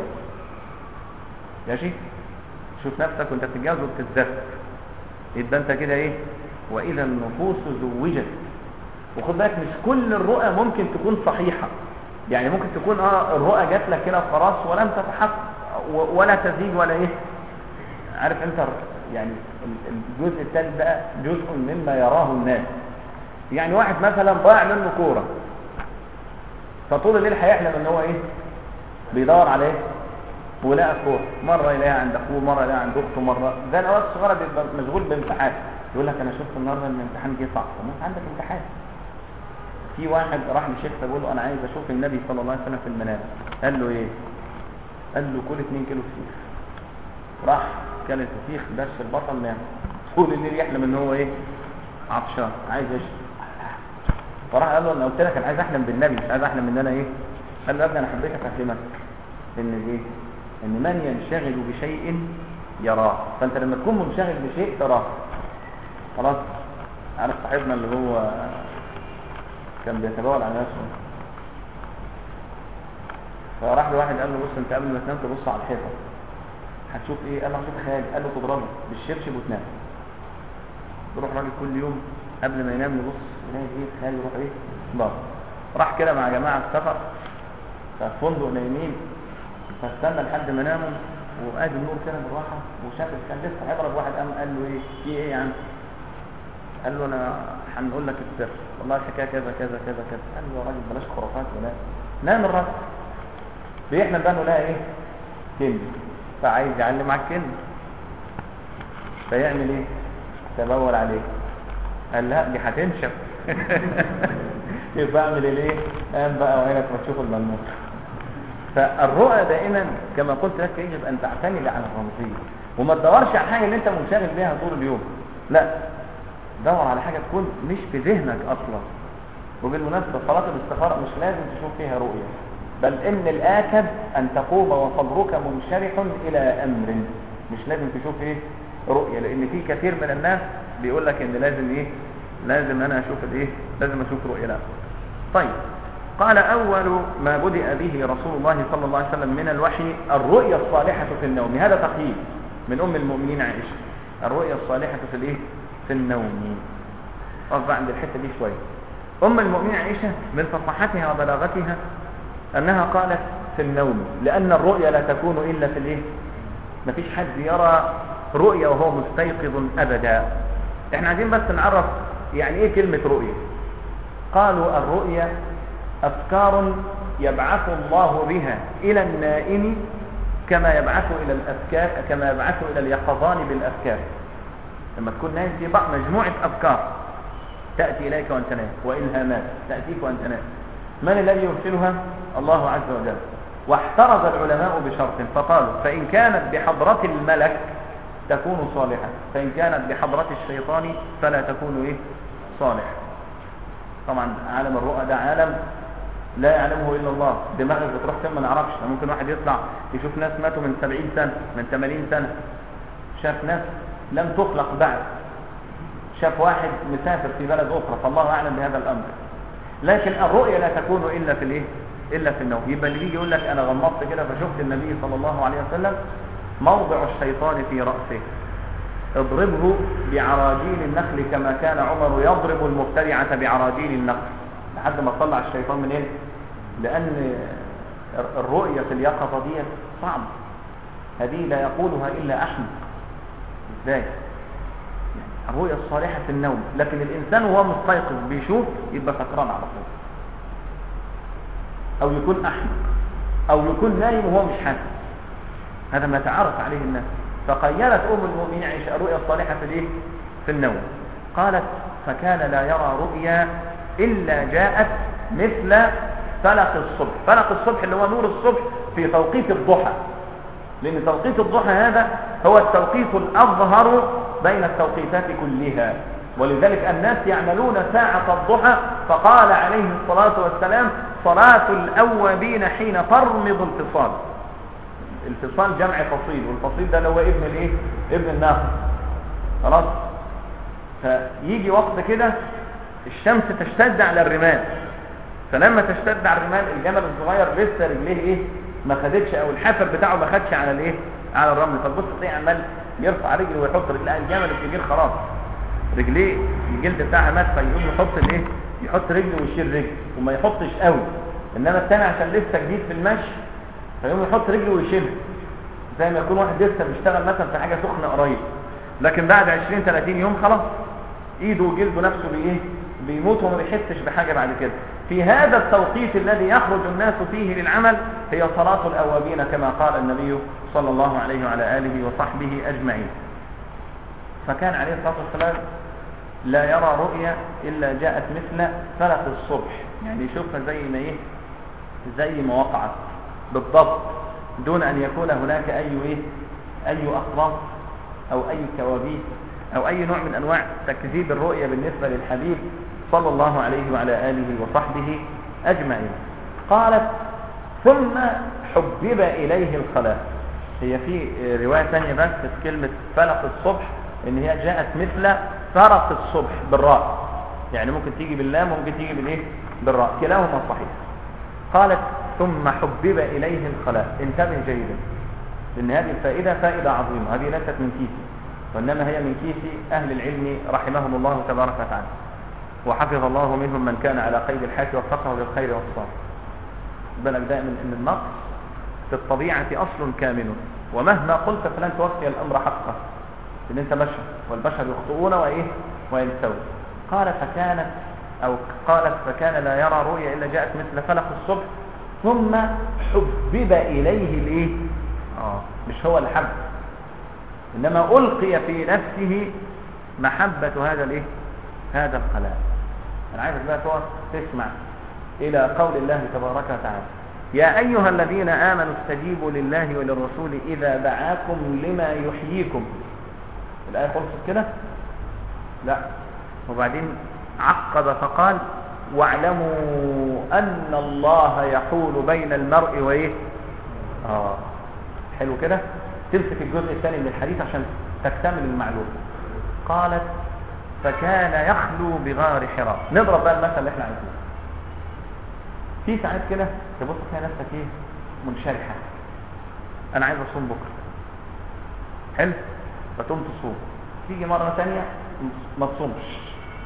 ماشي شوف نفسك وانت بتتجوز وبتتزف يبقى انت كده ايه واذا النفوس زوجت وخد بالك مش كل الرؤى ممكن تكون صحيحة يعني ممكن تكون اه الرؤى جات لك كده خلاص ولم تتحقق و- ولا تزيد ولا ايه عارف انت يعني ال- الجزء الثالث بقى جزء مما يراه الناس يعني واحد مثلا ضاع منه كوره فطول الليل هيحلم ان هو ايه بيدور على ايه ولقى كوره مره يلاقيها عند اخوه مره يلاقيها عند اخته مره ده الاوقات الصغيره بيبقى مشغول بامتحان يقول لك انا شفت النهارده ان الامتحان جه صعب طب ما انت عندك امتحان في واحد راح للشيخ بيقول له انا عايز اشوف النبي صلى الله عليه وسلم في المنام قال له ايه قال له كل 2 كيلو فسيخ راح كل الفسيخ دش البطل نام طول الليل يحلم ان هو ايه عطشان عايز يشرب فراح قال له انا قلت لك انا عايز احلم بالنبي مش عايز احلم ان انا ايه قال له يا ابني انا حبيت افهمك ان ايه ان من ينشغل بشيء يراه فانت لما تكون منشغل بشيء تراه خلاص عارف صاحبنا اللي هو كان بيتبول على نفسه فراح له واحد قال له بص انت قبل ما تنام تبص على الحيطه هتشوف ايه قال له هشوف خيال قال له تضربه بالشبشب وتنام يروح راجل كل يوم قبل ما ينام يبص يلاقي ايه خيال يروح ايه ضرب راح كده مع جماعه في سفر في فندق نايمين فاستنى لحد ما ناموا وقاد النور كده بالراحه وشاف كان لسه هيضرب واحد قام قال له ايه في ايه يا عم قال له انا هنقول لك السر والله الحكايه كذا كذا كذا كذا قال له يا راجل بلاش خرافات ولا نام الراجل بيحلم بقى انه لقى ايه كنز فعايز يعلم على الكنز فيعمل ايه تبول عليه قال لا دي هتنشف يبقى اعمل ايه قام بقى وعينك ما تشوف الملموس فالرؤى دائما كما قلت لك يجب ان تعتمد على الرمزيه وما تدورش على حاجه اللي انت منشغل بيها طول اليوم لا دور على حاجه تكون مش في ذهنك اصلا وبالمناسبه صلاه الاستخاره مش لازم تشوف فيها رؤيه بل ان الاكد ان تقوم وصدرك منشرح الى امر مش لازم تشوف ايه رؤيه لان في كثير من الناس بيقول لك ان لازم ايه لازم انا اشوف الايه لازم اشوف رؤيه لا طيب قال اول ما بدأ به رسول الله صلى الله عليه وسلم من الوحي الرؤيا الصالحة في النوم هذا تقييد من ام المؤمنين عائشة الرؤيا الصالحة في الايه في النوم اقف عند الحتة دي شوية ام المؤمنين عائشة من فصاحتها وبلاغتها انها قالت في النوم لان الرؤيا لا تكون الا في الايه مفيش حد يرى رؤيا وهو مستيقظ ابدا احنا عايزين بس نعرف يعني ايه كلمة رؤيا قالوا الرؤيا افكار يبعث الله بها الى النائم كما يبعث الى الافكار كما يبعث الى اليقظان بالافكار لما تكون نايم في بعض مجموعة افكار تأتي اليك وانت نايم والهامات تأتيك وانت نايم من الذي يرسلها الله عز وجل واحترز العلماء بشرط فقالوا فإن كانت بحضرة الملك تكون صالحة فإن كانت بحضرة الشيطان فلا تكون إيه صالحة طبعا عالم الرؤى ده عالم لا يعلمه إلا الله دماغك بتروح فين ما نعرفش ممكن واحد يطلع يشوف ناس ماتوا من 70 سنة من 80 سنة شاف ناس لم تخلق بعد شاف واحد مسافر في بلد أخرى فالله أعلم بهذا الأمر لكن الرؤيا لا تكون إلا في الإيه إلا في النوم يبقى اللي يجي يقول لك أنا غمضت كده فشفت النبي صلى الله عليه وسلم موضع الشيطان في رأسه اضربه بعراجيل النخل كما كان عمر يضرب المبتدعة بعراجيل النخل لحد ما طلع الشيطان من ايه لأن الرؤية في اليقظة دي صعب هذه لا يقولها إلا أحمد ازاي الرؤية الصالحة في النوم لكن الإنسان وهو مستيقظ بيشوف يبقى سكران على طول أو يكون أحمق أو يكون نايم وهو مش حاسس هذا ما تعرف عليه الناس فقيلت أم المؤمنين عائشة الرؤيا الصالحة في الإيه؟ في النوم قالت فكان لا يرى رؤيا إلا جاءت مثل فلق الصبح فلق الصبح اللي هو نور الصبح في توقيت الضحى لأن توقيت الضحى هذا هو التوقيت الأظهر بين التوقيتات كلها ولذلك الناس يعملون ساعة الضحى فقال عليه الصلاة والسلام صلاة الأوابين حين ترمض الفصال الفصال جمع فصيل والفصيل ده اللي هو ابن الايه ابن الناقة خلاص فيجي وقت كده الشمس تشتد على الرمال فلما تشتد على الرمال الجمل الصغير لسه رجليه ايه ما خدتش او الحافر بتاعه ما خدش على الايه على الرمل فتبص تلاقيه عمال يرفع رجله ويحط رجله الجمل الكبير خلاص رجليه الجلد بتاعها مات فيقوم يحط الايه يحط رجله ويشيل رجله وما يحطش قوي انما الثاني عشان لسه جديد في المشي فيقوم يحط رجله ويشيلها زي ما يكون واحد لسه بيشتغل مثلا في حاجه سخنه قريب لكن بعد 20 30 يوم خلاص ايده وجلده نفسه بايه بيموت وما بيحسش بحاجه بعد كده في هذا التوقيت الذي يخرج الناس فيه للعمل هي صلاة الأوابين كما قال النبي صلى الله عليه وعلى آله وصحبه أجمعين فكان عليه الصلاة والسلام لا يرى رؤيا إلا جاءت مثل فلق الصبح يعني يشوفها زي ما إيه زي ما وقعت بالضبط دون أن يكون هناك أي إيه أي أخلاق أو أي كوابيس أو أي نوع من أنواع تكذيب الرؤيا بالنسبة للحبيب صلى الله عليه وعلى آله وصحبه أجمعين قالت ثم حبب إليه الخلاء هي في رواية ثانية بس في كلمة فلق الصبح ان هي جاءت مثل فرق الصبح بالراء يعني ممكن تيجي باللام وممكن تيجي بالايه بالراء كلاهما صحيح قالت ثم حبب إليه الخلاء انتبه جيدا لأن هذه الفائدة فائدة عظيمة هذه ليست من كيسي وإنما هي من كيس أهل العلم رحمهم الله تبارك وتعالى وحفظ الله منهم من كان على قيد الحياة وفقه للخير والصالح بالك دائما ان النقص في الطبيعة اصل كامل ومهما قلت فلن توفي الامر حقه ان انت بشر والبشر يخطئون وايه وينسون قال فكانت او قالت فكان لا يرى رؤيا الا جاءت مثل فلق الصبح ثم حبب إليه الإيه آه مش هو اللي حب إنما ألقي في نفسه محبة هذا الإيه هذا الخلاء أنا عايزك بقى تقعد تسمع إلى قول الله تبارك وتعالى يا أيها الذين آمنوا استجيبوا لله وللرسول إذا دعاكم لما يحييكم الآية خلصت كده لا وبعدين عقب فقال واعلموا أن الله يحول بين المرء وإيه آه حلو كده تمسك الجزء الثاني من الحديث عشان تكتمل المعلومة قالت فكان يخلو بغار حراء نضرب بقى المثل اللي احنا عايزينه في ساعات كده تبص تلاقي نفسك ايه منشرحه انا عايز اصوم بكره حلو فتقوم تصوم تيجي مره ثانيه ما تصومش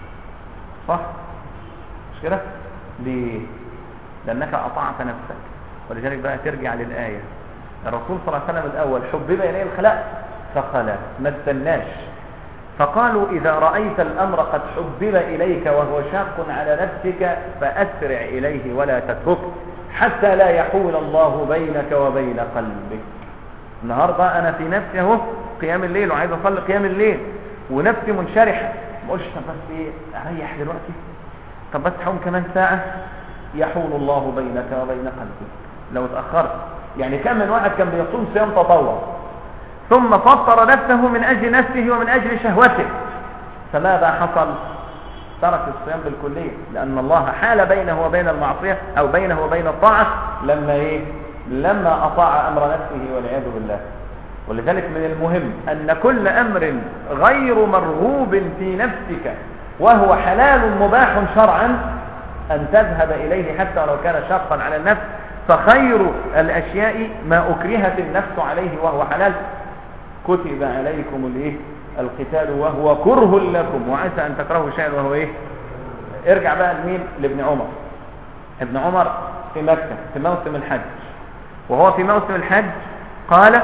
صح مش كده ليه لانك اطعت نفسك ولذلك بقى ترجع للايه الرسول صلى الله عليه وسلم الاول حبب اليه الخلاء فخلا ما استناش فقالوا إذا رأيت الأمر قد حبب إليك وهو شاق على نفسك فأسرع إليه ولا تتركه حتى لا يحول الله بينك وبين قلبك النهاردة أنا في نفسي اهو قيام الليل وعايز أصلي قيام الليل ونفسي منشرحة ما اقولش طب بس إيه أريح دلوقتي طب بس حوم كمان ساعة يحول الله بينك وبين قلبك لو اتأخرت يعني كم من واحد كان بيصوم صيام تطوع ثم فطر نفسه من أجل نفسه ومن أجل شهوته فماذا حصل ترك الصيام بالكلية لأن الله حال بينه وبين المعصية أو بينه وبين الطاعة لما إيه لما أطاع أمر نفسه والعياذ بالله ولذلك من المهم أن كل أمر غير مرغوب في نفسك وهو حلال مباح شرعا أن تذهب إليه حتى لو كان شاقا على النفس فخير الأشياء ما أكرهت النفس عليه وهو حلال كتب عليكم الايه القتال وهو كره لكم وعسى ان تكرهوا شيئا وهو ايه ارجع بقى لمين لابن عمر ابن عمر في مكة في موسم الحج وهو في موسم الحج قال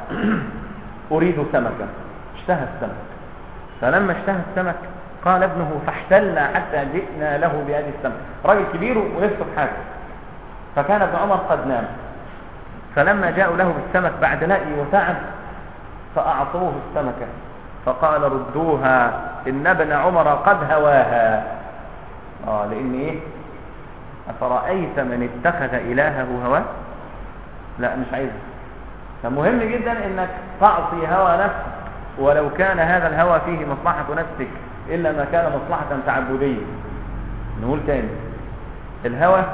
اريد سمكا اشتهى السمك فلما اشتهى السمك قال ابنه فاحتلنا حتى جئنا له بهذه السمك راجل كبير ولسه في حاجه فكان ابن عمر قد نام فلما جاءوا له بالسمك بعد لأي وتعب فأعطوه السمكة فقال ردوها إن ابن عمر قد هواها آه لأن إيه أفرأيت من اتخذ إلهه هواه لا مش عايز فمهم جدا انك تعصي هوى نفسك ولو كان هذا الهوى فيه مصلحة نفسك إلا ما كان مصلحة تعبدية نقول تاني الهوى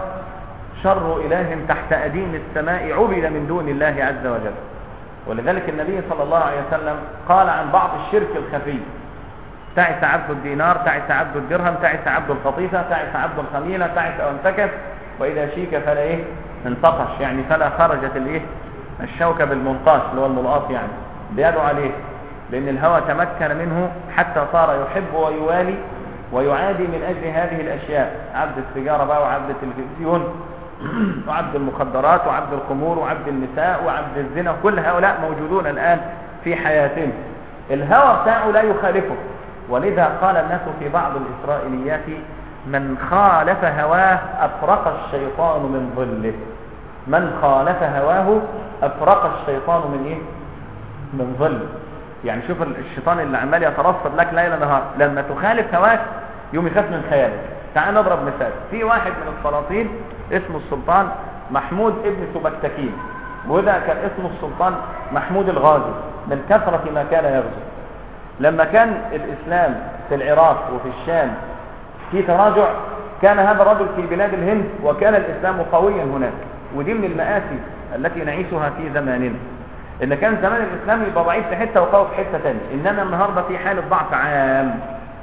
شر إله تحت أديم السماء عبد من دون الله عز وجل ولذلك النبي صلى الله عليه وسلم قال عن بعض الشرك الخفي تعس عبد الدينار تعس عبد الدرهم تعس عبد القطيفة تعس عبد الخميلة تعس أو انتكس وإذا شيك فلا إيه انتقش يعني فلا خرجت الإيه الشوكة بالمنقاش اللي هو الملقاط يعني بيدعو عليه لأن الهوى تمكن منه حتى صار يحب ويوالي ويعادي من أجل هذه الأشياء عبد السيجارة بقى وعبد التلفزيون وعبد المخدرات وعبد الخمور وعبد النساء وعبد الزنا كل هؤلاء موجودون الآن في حياتنا الهوى بتاعه لا يخالفه ولذا قال الناس في بعض الإسرائيليات من خالف هواه أفرق الشيطان من ظله من خالف هواه أفرق الشيطان من إيه؟ من ظله يعني شوف الشيطان اللي عمال يترصد لك ليل نهار لما تخالف هواك يوم يخاف من خيالك تعال نضرب مثال في واحد من السلاطين اسمه السلطان محمود ابن سبكتكين وده كان اسمه السلطان محمود الغازي من كثرة ما كان يغزو لما كان الإسلام في العراق وفي الشام في تراجع كان هذا الرجل في بلاد الهند وكان الإسلام قويا هناك ودي من المآسي التي نعيشها في زماننا ان كان زمان الاسلام يبقى ضعيف في حته وقوي في حته ثانيه انما النهارده في حاله ضعف عام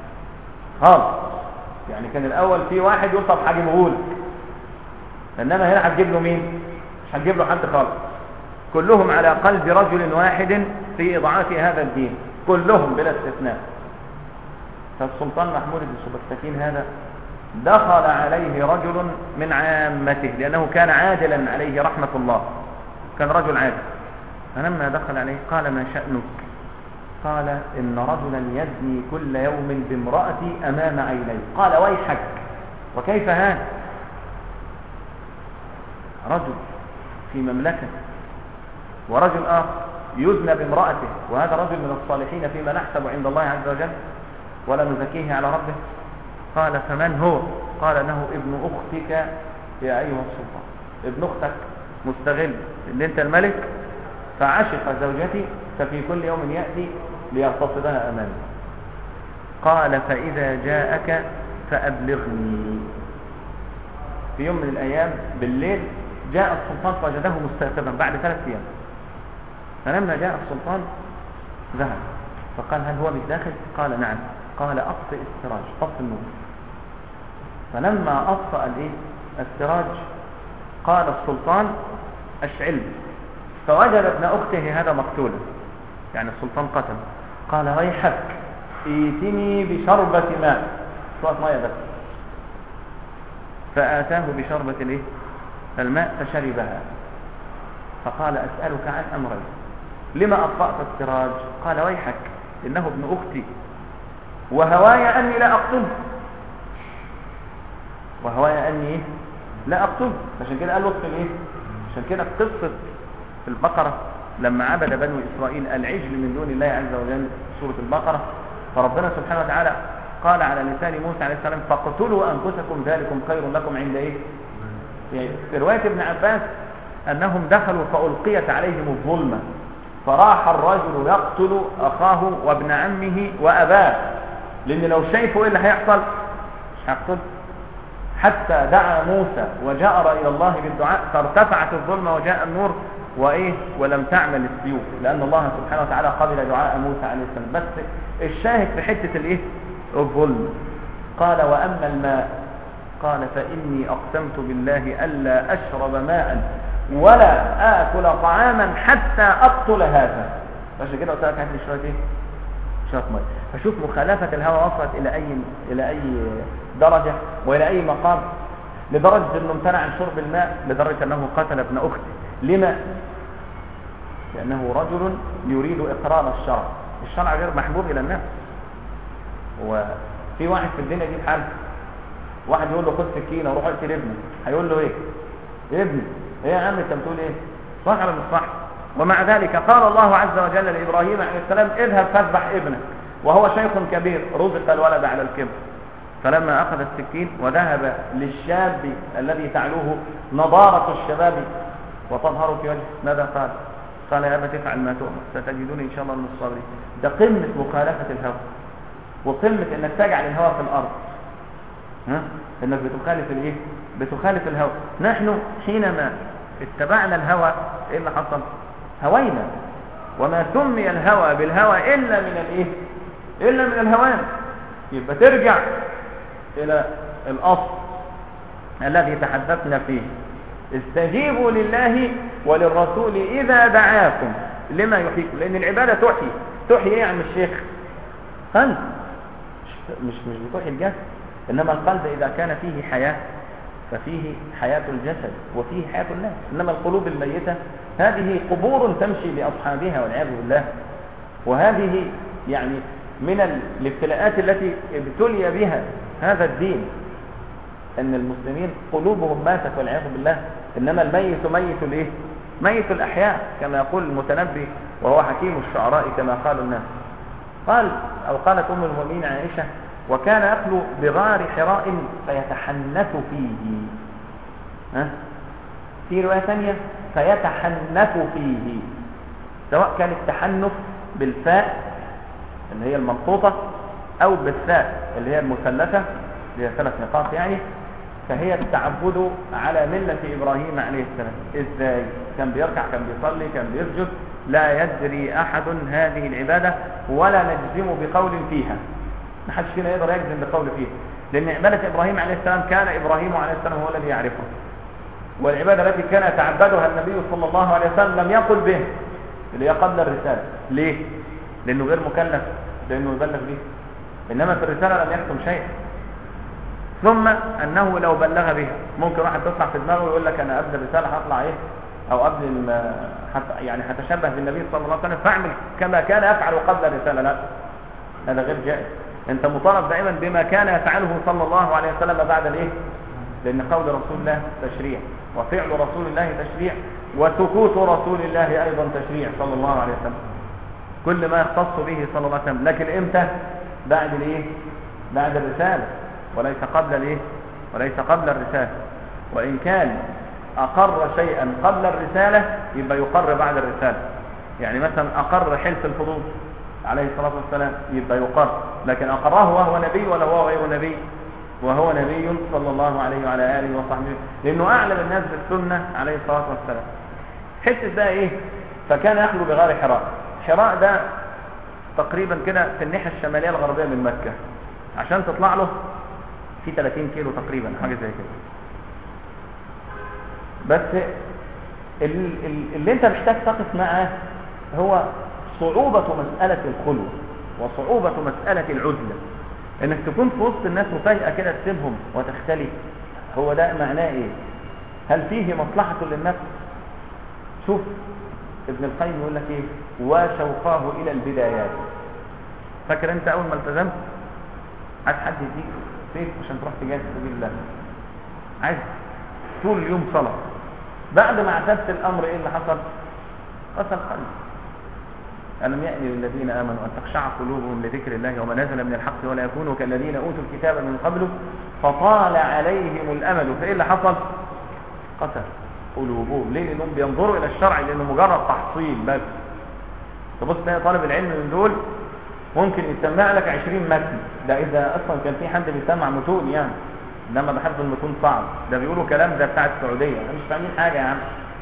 خالص يعني كان الاول في واحد يوصف هجيبه لك انما هنا هتجيب له مين مش هتجيب له حد خالص كلهم على قلب رجل واحد في اضعاف هذا الدين كلهم بلا استثناء فالسلطان محمود بن سبكتكين هذا دخل عليه رجل من عامته لأنه كان عادلا عليه رحمة الله كان رجل عادل فلما دخل عليه قال ما شأنك قال إن رجلا يزني كل يوم بامرأتي أمام عيني قال ويحك وكيف هذا رجل في مملكة ورجل آخر يزنى بامرأته وهذا رجل من الصالحين فيما نحسب عند الله عز وجل ولا نزكيه على ربه قال فمن هو قال انه ابن اختك يا ايها السلطان ابن اختك مستغل ان انت الملك فعشق زوجتي ففي كل يوم يأتي ليغتصبها امامي قال فاذا جاءك فابلغني في يوم من الايام بالليل جاء السلطان فوجده مستأسفا بعد ثلاث ايام فلما جاء السلطان ذهب فقال هل هو بالداخل قال نعم قال أطفئ السراج طفئ النور فلما أطفأ الايه السراج قال السلطان أشعل فوجد ابن أخته هذا مقتولا يعني السلطان قتل قال ويحك ايتني بشربة ماء شوية ماء بس فآتاه بشربة الايه الماء فشربها فقال أسألك عن أمرين لما أطفأت السراج قال ويحك إنه ابن أختي وهواي أني لا أقتله وهواي أني إيه؟ لا أقتله عشان كده قال له اقتل إيه عشان كده قصة البقرة لما عبد بنو إسرائيل العجل من دون الله عز وجل سورة البقرة فربنا سبحانه وتعالى قال على لسان موسى عليه السلام فاقتلوا أنفسكم ذلكم خير لكم عند إيه يعني في رواية ابن عباس أنهم دخلوا فألقيت عليهم الظلمة فراح الرجل يقتل أخاه وابن عمه وأباه لأن لو شايفه إيه اللي هيحصل مش هيقتل حتى دعا موسى وجأر إلى الله بالدعاء فارتفعت الظلمة وجاء النور وإيه ولم تعمل السيوف لأن الله سبحانه وتعالى قبل دعاء موسى عليه السلام بس الشاهد في حتة الإيه الظلم قال وأما الماء قال فإني أقسمت بالله ألا أشرب ماء ولا آكل طعاما حتى أقتل هذا عشان كده قلت لك هات لي شوية إيه شوية مية فشوف مخالفة الهوى وصلت إلى أي إلى أي درجة وإلى أي مقام لدرجة أنه امتنع عن شرب الماء لدرجة أنه قتل ابن أخته لما؟ لأنه رجل يريد إقرار الشرع الشرع غير محبوب إلى الناس وفي واحد في الدنيا دي بحال واحد يقول له خد سكينة وروح اقتل ابنك هيقول له ايه ابني ايه يا عم انت بتقول ايه صح ولا مش صح ومع ذلك قال الله عز وجل لابراهيم عليه السلام اذهب فاذبح ابنك وهو شيخ كبير رزق الولد على الكبر فلما اخذ السكين وذهب للشاب الذي تعلوه نضارة الشباب وتظهر في وجهه ماذا قال قال يا ابت افعل ما تؤمر ستجدوني ان شاء الله من الصابرين ده قمه مخالفه الهوى وقمه انك تجعل الهوى في الارض ها انك بتخالف الايه بتخالف الهوى نحن حينما اتبعنا الهوى ايه اللي حصل هوينا وما سمي الهوى بالهوى الا من الايه الا من الهوان يبقى ترجع الى الاصل الذي تحدثنا فيه استجيبوا لله وللرسول اذا دعاكم لما يحييكم لان العباده تحيي تحيي ايه يا عم الشيخ قلب مش مش بتحيي الجسد انما القلب اذا كان فيه حياه ففيه حياة الجسد وفيه حياة الناس إنما القلوب الميتة هذه قبور تمشي لأصحابها والعياذ بالله وهذه يعني من الابتلاءات التي ابتلي بها هذا الدين أن المسلمين قلوبهم ماتت والعياذ بالله إنما الميت ميت الإيه؟ ميت الأحياء كما يقول المتنبي وهو حكيم الشعراء كما قال الناس قال أو قالت أم المؤمنين عائشة وكان يخلو بغار حراء فيتحنث فيه ها؟ في رواية ثانية فيتحنث فيه سواء كان التحنث بالفاء اللي هي المنقوطة أو بالثاء اللي هي المثلثة اللي هي ثلاث نقاط يعني فهي التعبد على ملة إبراهيم عليه السلام إزاي كان بيركع كان بيصلي كان بيسجد لا يدري أحد هذه العبادة ولا نجزم بقول فيها ما حدش فينا يقدر يجزم بقول فيه لأن عبادة إبراهيم عليه السلام كان إبراهيم عليه السلام هو الذي يعرفها والعبادة التي كان يتعبدها النبي صلى الله عليه وسلم لم يقل به اللي هي قبل الرسالة ليه؟ لأنه غير مكلف لأنه يبلغ به إنما في الرسالة لم يحكم شيء ثم أنه لو بلغ بها ممكن واحد تطلع في دماغه ويقول لك أنا قبل الرسالة هطلع إيه أو قبل الم... حت... يعني هتشبه بالنبي صلى الله عليه وسلم فاعمل كما كان يفعل قبل الرسالة لا هذا غير جائز انت مطالب دائما بما كان يفعله صلى الله عليه وسلم بعد الايه لان قول رسول الله تشريع وفعل رسول الله تشريع وسكوت رسول الله أيضا تشريع صلى الله عليه وسلم كل ما يختص به صلى الله عليه وسلم لكن امتى بعد الايه بعد الرسالة وليس قبل الايه وليس قبل الرسالة وإن كان أقر شيئا قبل الرسالة يبقى يقر بعد الرسالة يعني مثلا أقر حلف الفضول عليه الصلاة والسلام يبقى يقر لكن أقره وهو نبي ولا هو غير نبي وهو نبي صلى الله عليه وعلى آله وصحبه لأنه أعلم الناس بالسنة عليه الصلاة والسلام حتة بقى إيه فكان يخلو بغار حراء حراء ده تقريبا كده في الناحية الشمالية الغربية من مكة عشان تطلع له في 30 كيلو تقريبا حاجة زي كده بس اللي انت محتاج تقف معاه هو صعوبة مسألة الخلوة وصعوبة مسألة العزلة انك تكون في وسط الناس وفجأة كده تسيبهم وتختلف هو ده معناه ايه هل فيه مصلحة للنفس شوف ابن القيم يقول لك ايه وشوقاه الى البدايات فاكر انت اول ما التزمت عايز حد يديك سيف عشان تروح تجاهد في سبيل الله عايز طول اليوم صلاة بعد ما اعتدت الامر ايه اللي حصل قسى القلب ألم يأن للذين آمنوا أن تخشع قلوبهم لذكر الله وما نزل من الحق ولا يكونوا كالذين أوتوا الكتاب من قبله فطال عليهم الأمل فإيه اللي حصل قتل قلوبهم ليه لأنهم بينظروا إلى الشرع لأنه مجرد تحصيل بس تبص تلاقي طالب العلم من دول ممكن يسمع لك 20 متن ده إذا أصلا كان في حد بيسمع متون يعني انما ده حفظ المتون صعب ده بيقولوا كلام ده بتاع السعودية مش فاهمين حاجة يا عم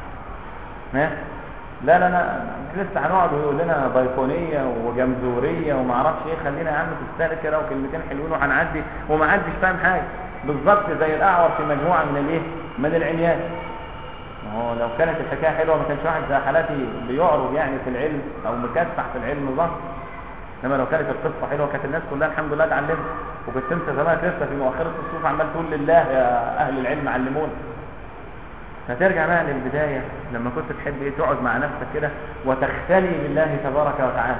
ها لا لا لا لسه هنقعد ويقول لنا بايقونيه وجمزوريه وما اعرفش ايه خلينا يا عم تستهلك كده وكلمتين حلوين وهنعدي وما حدش فاهم حاجه بالظبط زي الاعور في مجموعه من الايه من العميان ما هو لو كانت الحكايه حلوه ما كانش واحد زي حالاتي بيعرض يعني في العلم او مكسح في العلم ظهر انما لو كانت القصه حلوه كانت الناس كلها الحمد لله اتعلمت وكنت انت زمانك لسه في مؤخره الصوف عمال تقول لله يا اهل العلم علمونا فترجع بقى للبداية لما كنت تحب ايه تقعد مع نفسك كده وتختلي بالله تبارك وتعالى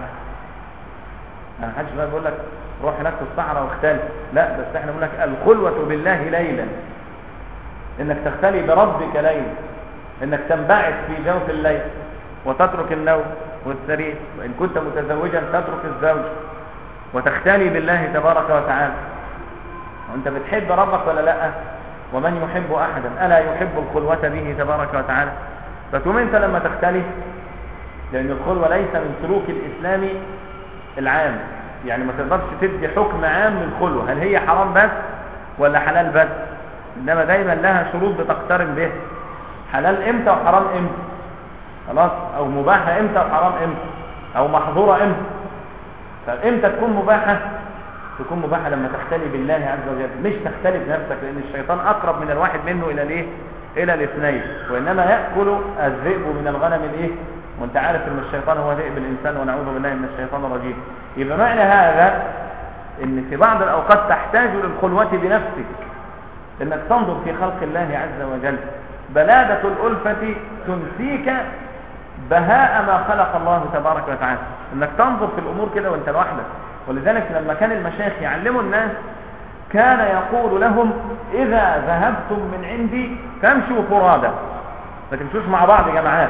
انا حدش بقى بيقول لك روح هناك في الصحراء واختلي لا بس احنا بنقول لك الخلوة بالله ليلا انك تختلي بربك ليلا انك تنبعث في جوف الليل وتترك النوم والسرير وان كنت متزوجا تترك الزوج وتختلي بالله تبارك وتعالى وانت بتحب ربك ولا لا ومن يحب أحدا ألا يحب الخلوة به تبارك وتعالى فتقوم أنت لما تختلف لأن الخلوة ليس من سلوك الإسلام العام يعني ما تقدرش تدي حكم عام للخلوة هل هي حرام بس ولا حلال بس إنما دايما لها شروط بتقترن به حلال إمتى وحرام إمتى خلاص أو مباحة إمتى وحرام إمتى أو محظورة إمتى فإمتى تكون مباحة تكون مباحة لما تختلي بالله عز وجل مش تختلي بنفسك لأن الشيطان أقرب من الواحد منه إلى الإيه إلى الاثنين وإنما يأكل الذئب من الغنم الإيه وانت عارف ان الشيطان هو ذئب الانسان ونعوذ بالله من الشيطان الرجيم يبقى معنى هذا ان في بعض الاوقات تحتاج للخلوة بنفسك انك تنظر في خلق الله عز وجل بلادة الألفة تنسيك بهاء ما خلق الله تبارك وتعالى انك تنظر في الامور كده وانت لوحدك ولذلك لما كان المشايخ يعلموا الناس كان يقول لهم إذا ذهبتم من عندي فامشوا فرادا ما تمشوش مع بعض جماعات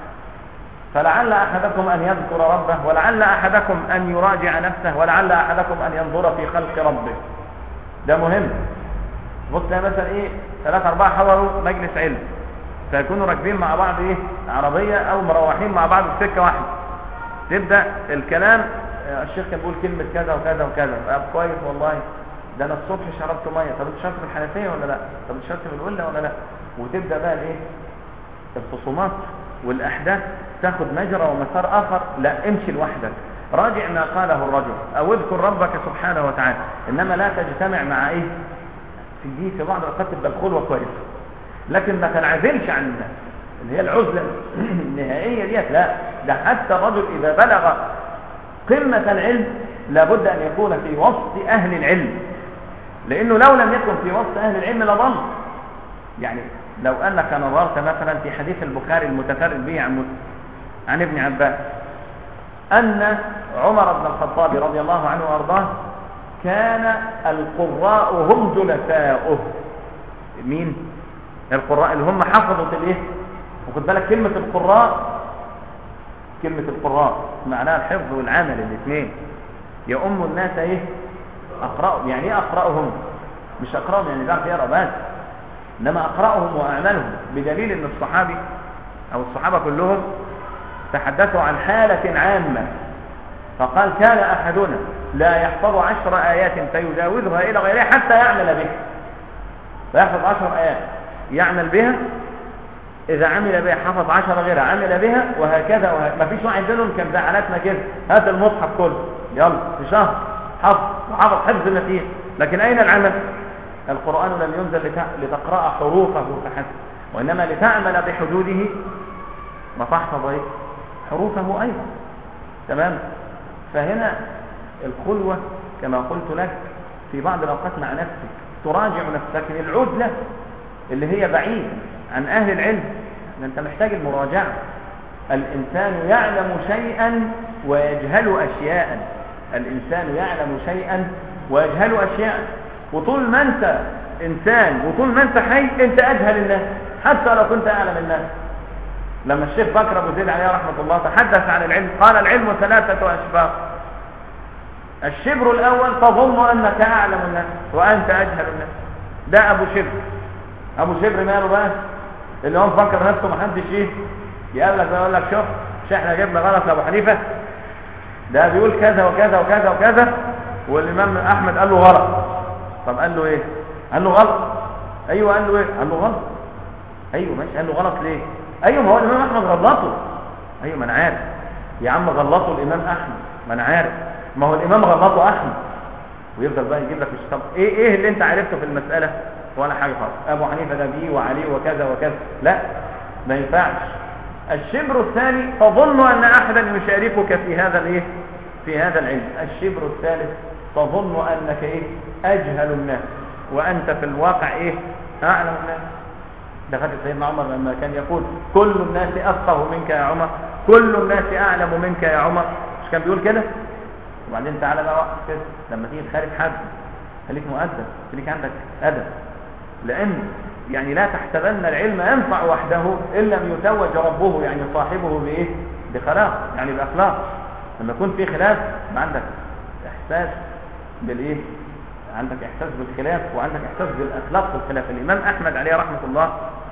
فلعل أحدكم أن يذكر ربه ولعل أحدكم أن يراجع نفسه ولعل أحدكم أن ينظر في خلق ربه ده مهم بص مثلا إيه ثلاثة أربعة حضروا مجلس علم فيكونوا راكبين مع بعض إيه عربية أو مروحين مع بعض في سكة واحدة تبدأ الكلام الشيخ كان بيقول كلمة كذا وكذا وكذا طب كويس والله ده انا الصبح شربت ميه طب انت شربت من الحنفيه ولا لا طب انت شربت من القله ولا لا وتبدا بقى الايه الخصومات والاحداث تاخد مجرى ومسار اخر لا امشي لوحدك راجع ما قاله الرجل او اذكر ربك سبحانه وتعالى انما لا تجتمع مع ايه في دي في بعض الاوقات تبقى الخلوه كويسه لكن ما تنعزلش عن الناس اللي هي العزله النهائيه ديت لا ده حتى الرجل اذا بلغ قمة العلم لابد أن يكون في وسط أهل العلم لأنه لو لم يكن في وسط أهل العلم لضل يعني لو أنك نظرت مثلا في حديث البخاري المتفرد به عن عن ابن عباس أن عمر بن الخطاب رضي الله عنه وأرضاه كان القراء هم جلساؤه مين القراء اللي هم حفظوا الايه وخد بالك كلمة القراء كلمة القراء معناها الحفظ والعمل الاثنين يؤم الناس ايه اقرأهم يعني ايه اقرأهم مش اقرأهم يعني بيعرف يقرأ بس انما اقرأهم واعملهم بدليل ان الصحابي او الصحابة كلهم تحدثوا عن حالة عامة فقال كان احدنا لا يحفظ عشر ايات فيجاوزها الى غيرها حتى يعمل بها فيحفظ عشر ايات يعمل بها إذا عمل بها حفظ عشر غيرها عمل بها وهكذا وهكذا ما فيش واحد منهم كان زي حالاتنا كده هات المصحف كله يلا في شهر حفظ وحفظ حفظ المتين لكن أين العمل القرآن لم ينزل لتقرأ حروفه فحسب وإنما لتعمل بحدوده ما تحفظ ايه حروفه أيضا تمام فهنا الخلوة كما قلت لك في بعض الأوقات مع نفسك تراجع نفسك العزلة اللي هي بعيد عن أهل العلم أنت محتاج المراجعة الإنسان يعلم شيئا ويجهل أشياء الإنسان يعلم شيئا ويجهل أشياء وطول ما أنت إنسان وطول ما أنت حي أنت أجهل الناس حتى لو كنت أعلم الناس لما الشيخ بكر أبو زيد عليه رحمة الله تحدث عن العلم قال العلم ثلاثة أشفاق الشبر الأول تظن أنك أعلم الناس وأنت أجهل الناس ده أبو شبر أبو شبر ماله بقى اللي هو مفكر نفسه محدش ايه يقابلك يقول لك شوف مش احنا جبنا غلط لابو حنيفه ده بيقول كذا وكذا وكذا وكذا والامام احمد قال له غلط طب قال له ايه قال له غلط ايوه قال له ايه قال له غلط ايوه ماشي قال له غلط ليه ايوه ما هو الامام احمد غلطه ايوه ما انا عارف يا عم غلطه الامام احمد ما انا عارف ما هو الامام غلطه احمد ويفضل بقى يجيب لك طب ايه ايه اللي انت عرفته في المساله ولا حاجه خالص ابو حنيفه ده بيه وعلي وكذا وكذا لا ما ينفعش الشبر الثاني تظن ان احدا يشاركك في هذا الايه في هذا العلم الشبر الثالث تظن انك ايه اجهل الناس وانت في الواقع ايه اعلم الناس ده خد سيدنا عمر لما كان يقول كل الناس افقه منك يا عمر كل الناس اعلم منك يا عمر مش كان بيقول كده وبعدين تعالى بقى وقت كده لما تيجي تخالف حد خليك مؤدب خليك عندك ادب لان يعني لا تحسبن العلم ينفع وحده ان لم يتوج ربه يعني صاحبه بايه بخلاق يعني باخلاق لما يكون في خلاف ما عندك احساس بالايه عندك احساس بالخلاف وعندك احساس بالاخلاق في الخلاف الامام احمد عليه رحمه الله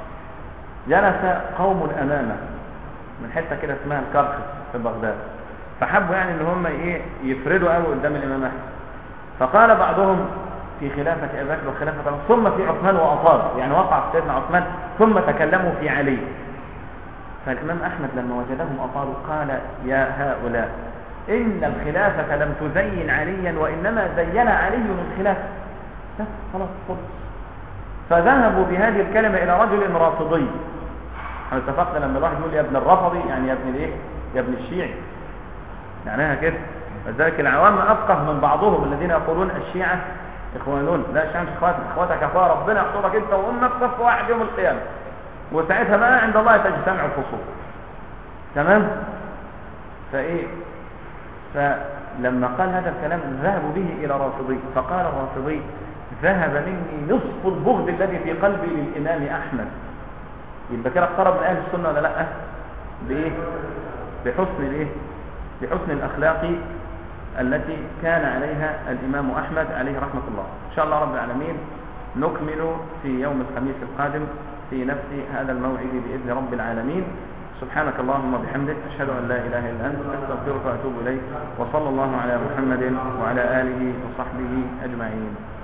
جلس قوم امامه من حته كده اسمها الكرخ في بغداد فحبوا يعني ان هم ايه يفردوا قوي قدام الامام احمد فقال بعضهم في خلافة أبي بكر وخلافة عمر ثم في عثمان وأطال يعني وقع في سيدنا عثمان ثم تكلموا في علي فالإمام أحمد لما وجدهم أطالوا قال يا هؤلاء إن الخلافة لم تزين عليا وإنما زين علي الخلافة بس خلاص خلص فذهبوا بهذه الكلمة إلى رجل رافضي احنا اتفقنا لما الواحد يقول يا ابن الرافضي يعني يا ابن الايه يا ابن الشيعي معناها كده ولذلك العوام أفقه من بعضهم الذين يقولون الشيعة إخوانون لا الشيعة مش إخواتك إخواتك أخوة ربنا يحصرك أنت وأمك صف واحد يوم القيامة وساعتها بقى عند الله تجتمع الفصول تمام فإيه فلما قال هذا الكلام ذهبوا به إلى رافضي فقال الرافضي ذهب مني نصف البغض الذي في قلبي للإمام أحمد يبقى كده اقترب من أهل السنة ولا لأ بإيه بحسن الإيه بحسن الأخلاق التي كان عليها الإمام أحمد عليه رحمة الله إن شاء الله رب العالمين نكمل في يوم الخميس القادم في نفس هذا الموعد بإذن رب العالمين سبحانك اللهم وبحمدك أشهد أن لا إله إلا أنت أستغفرك وأتوب إليك وصلى الله على محمد وعلى آله وصحبه أجمعين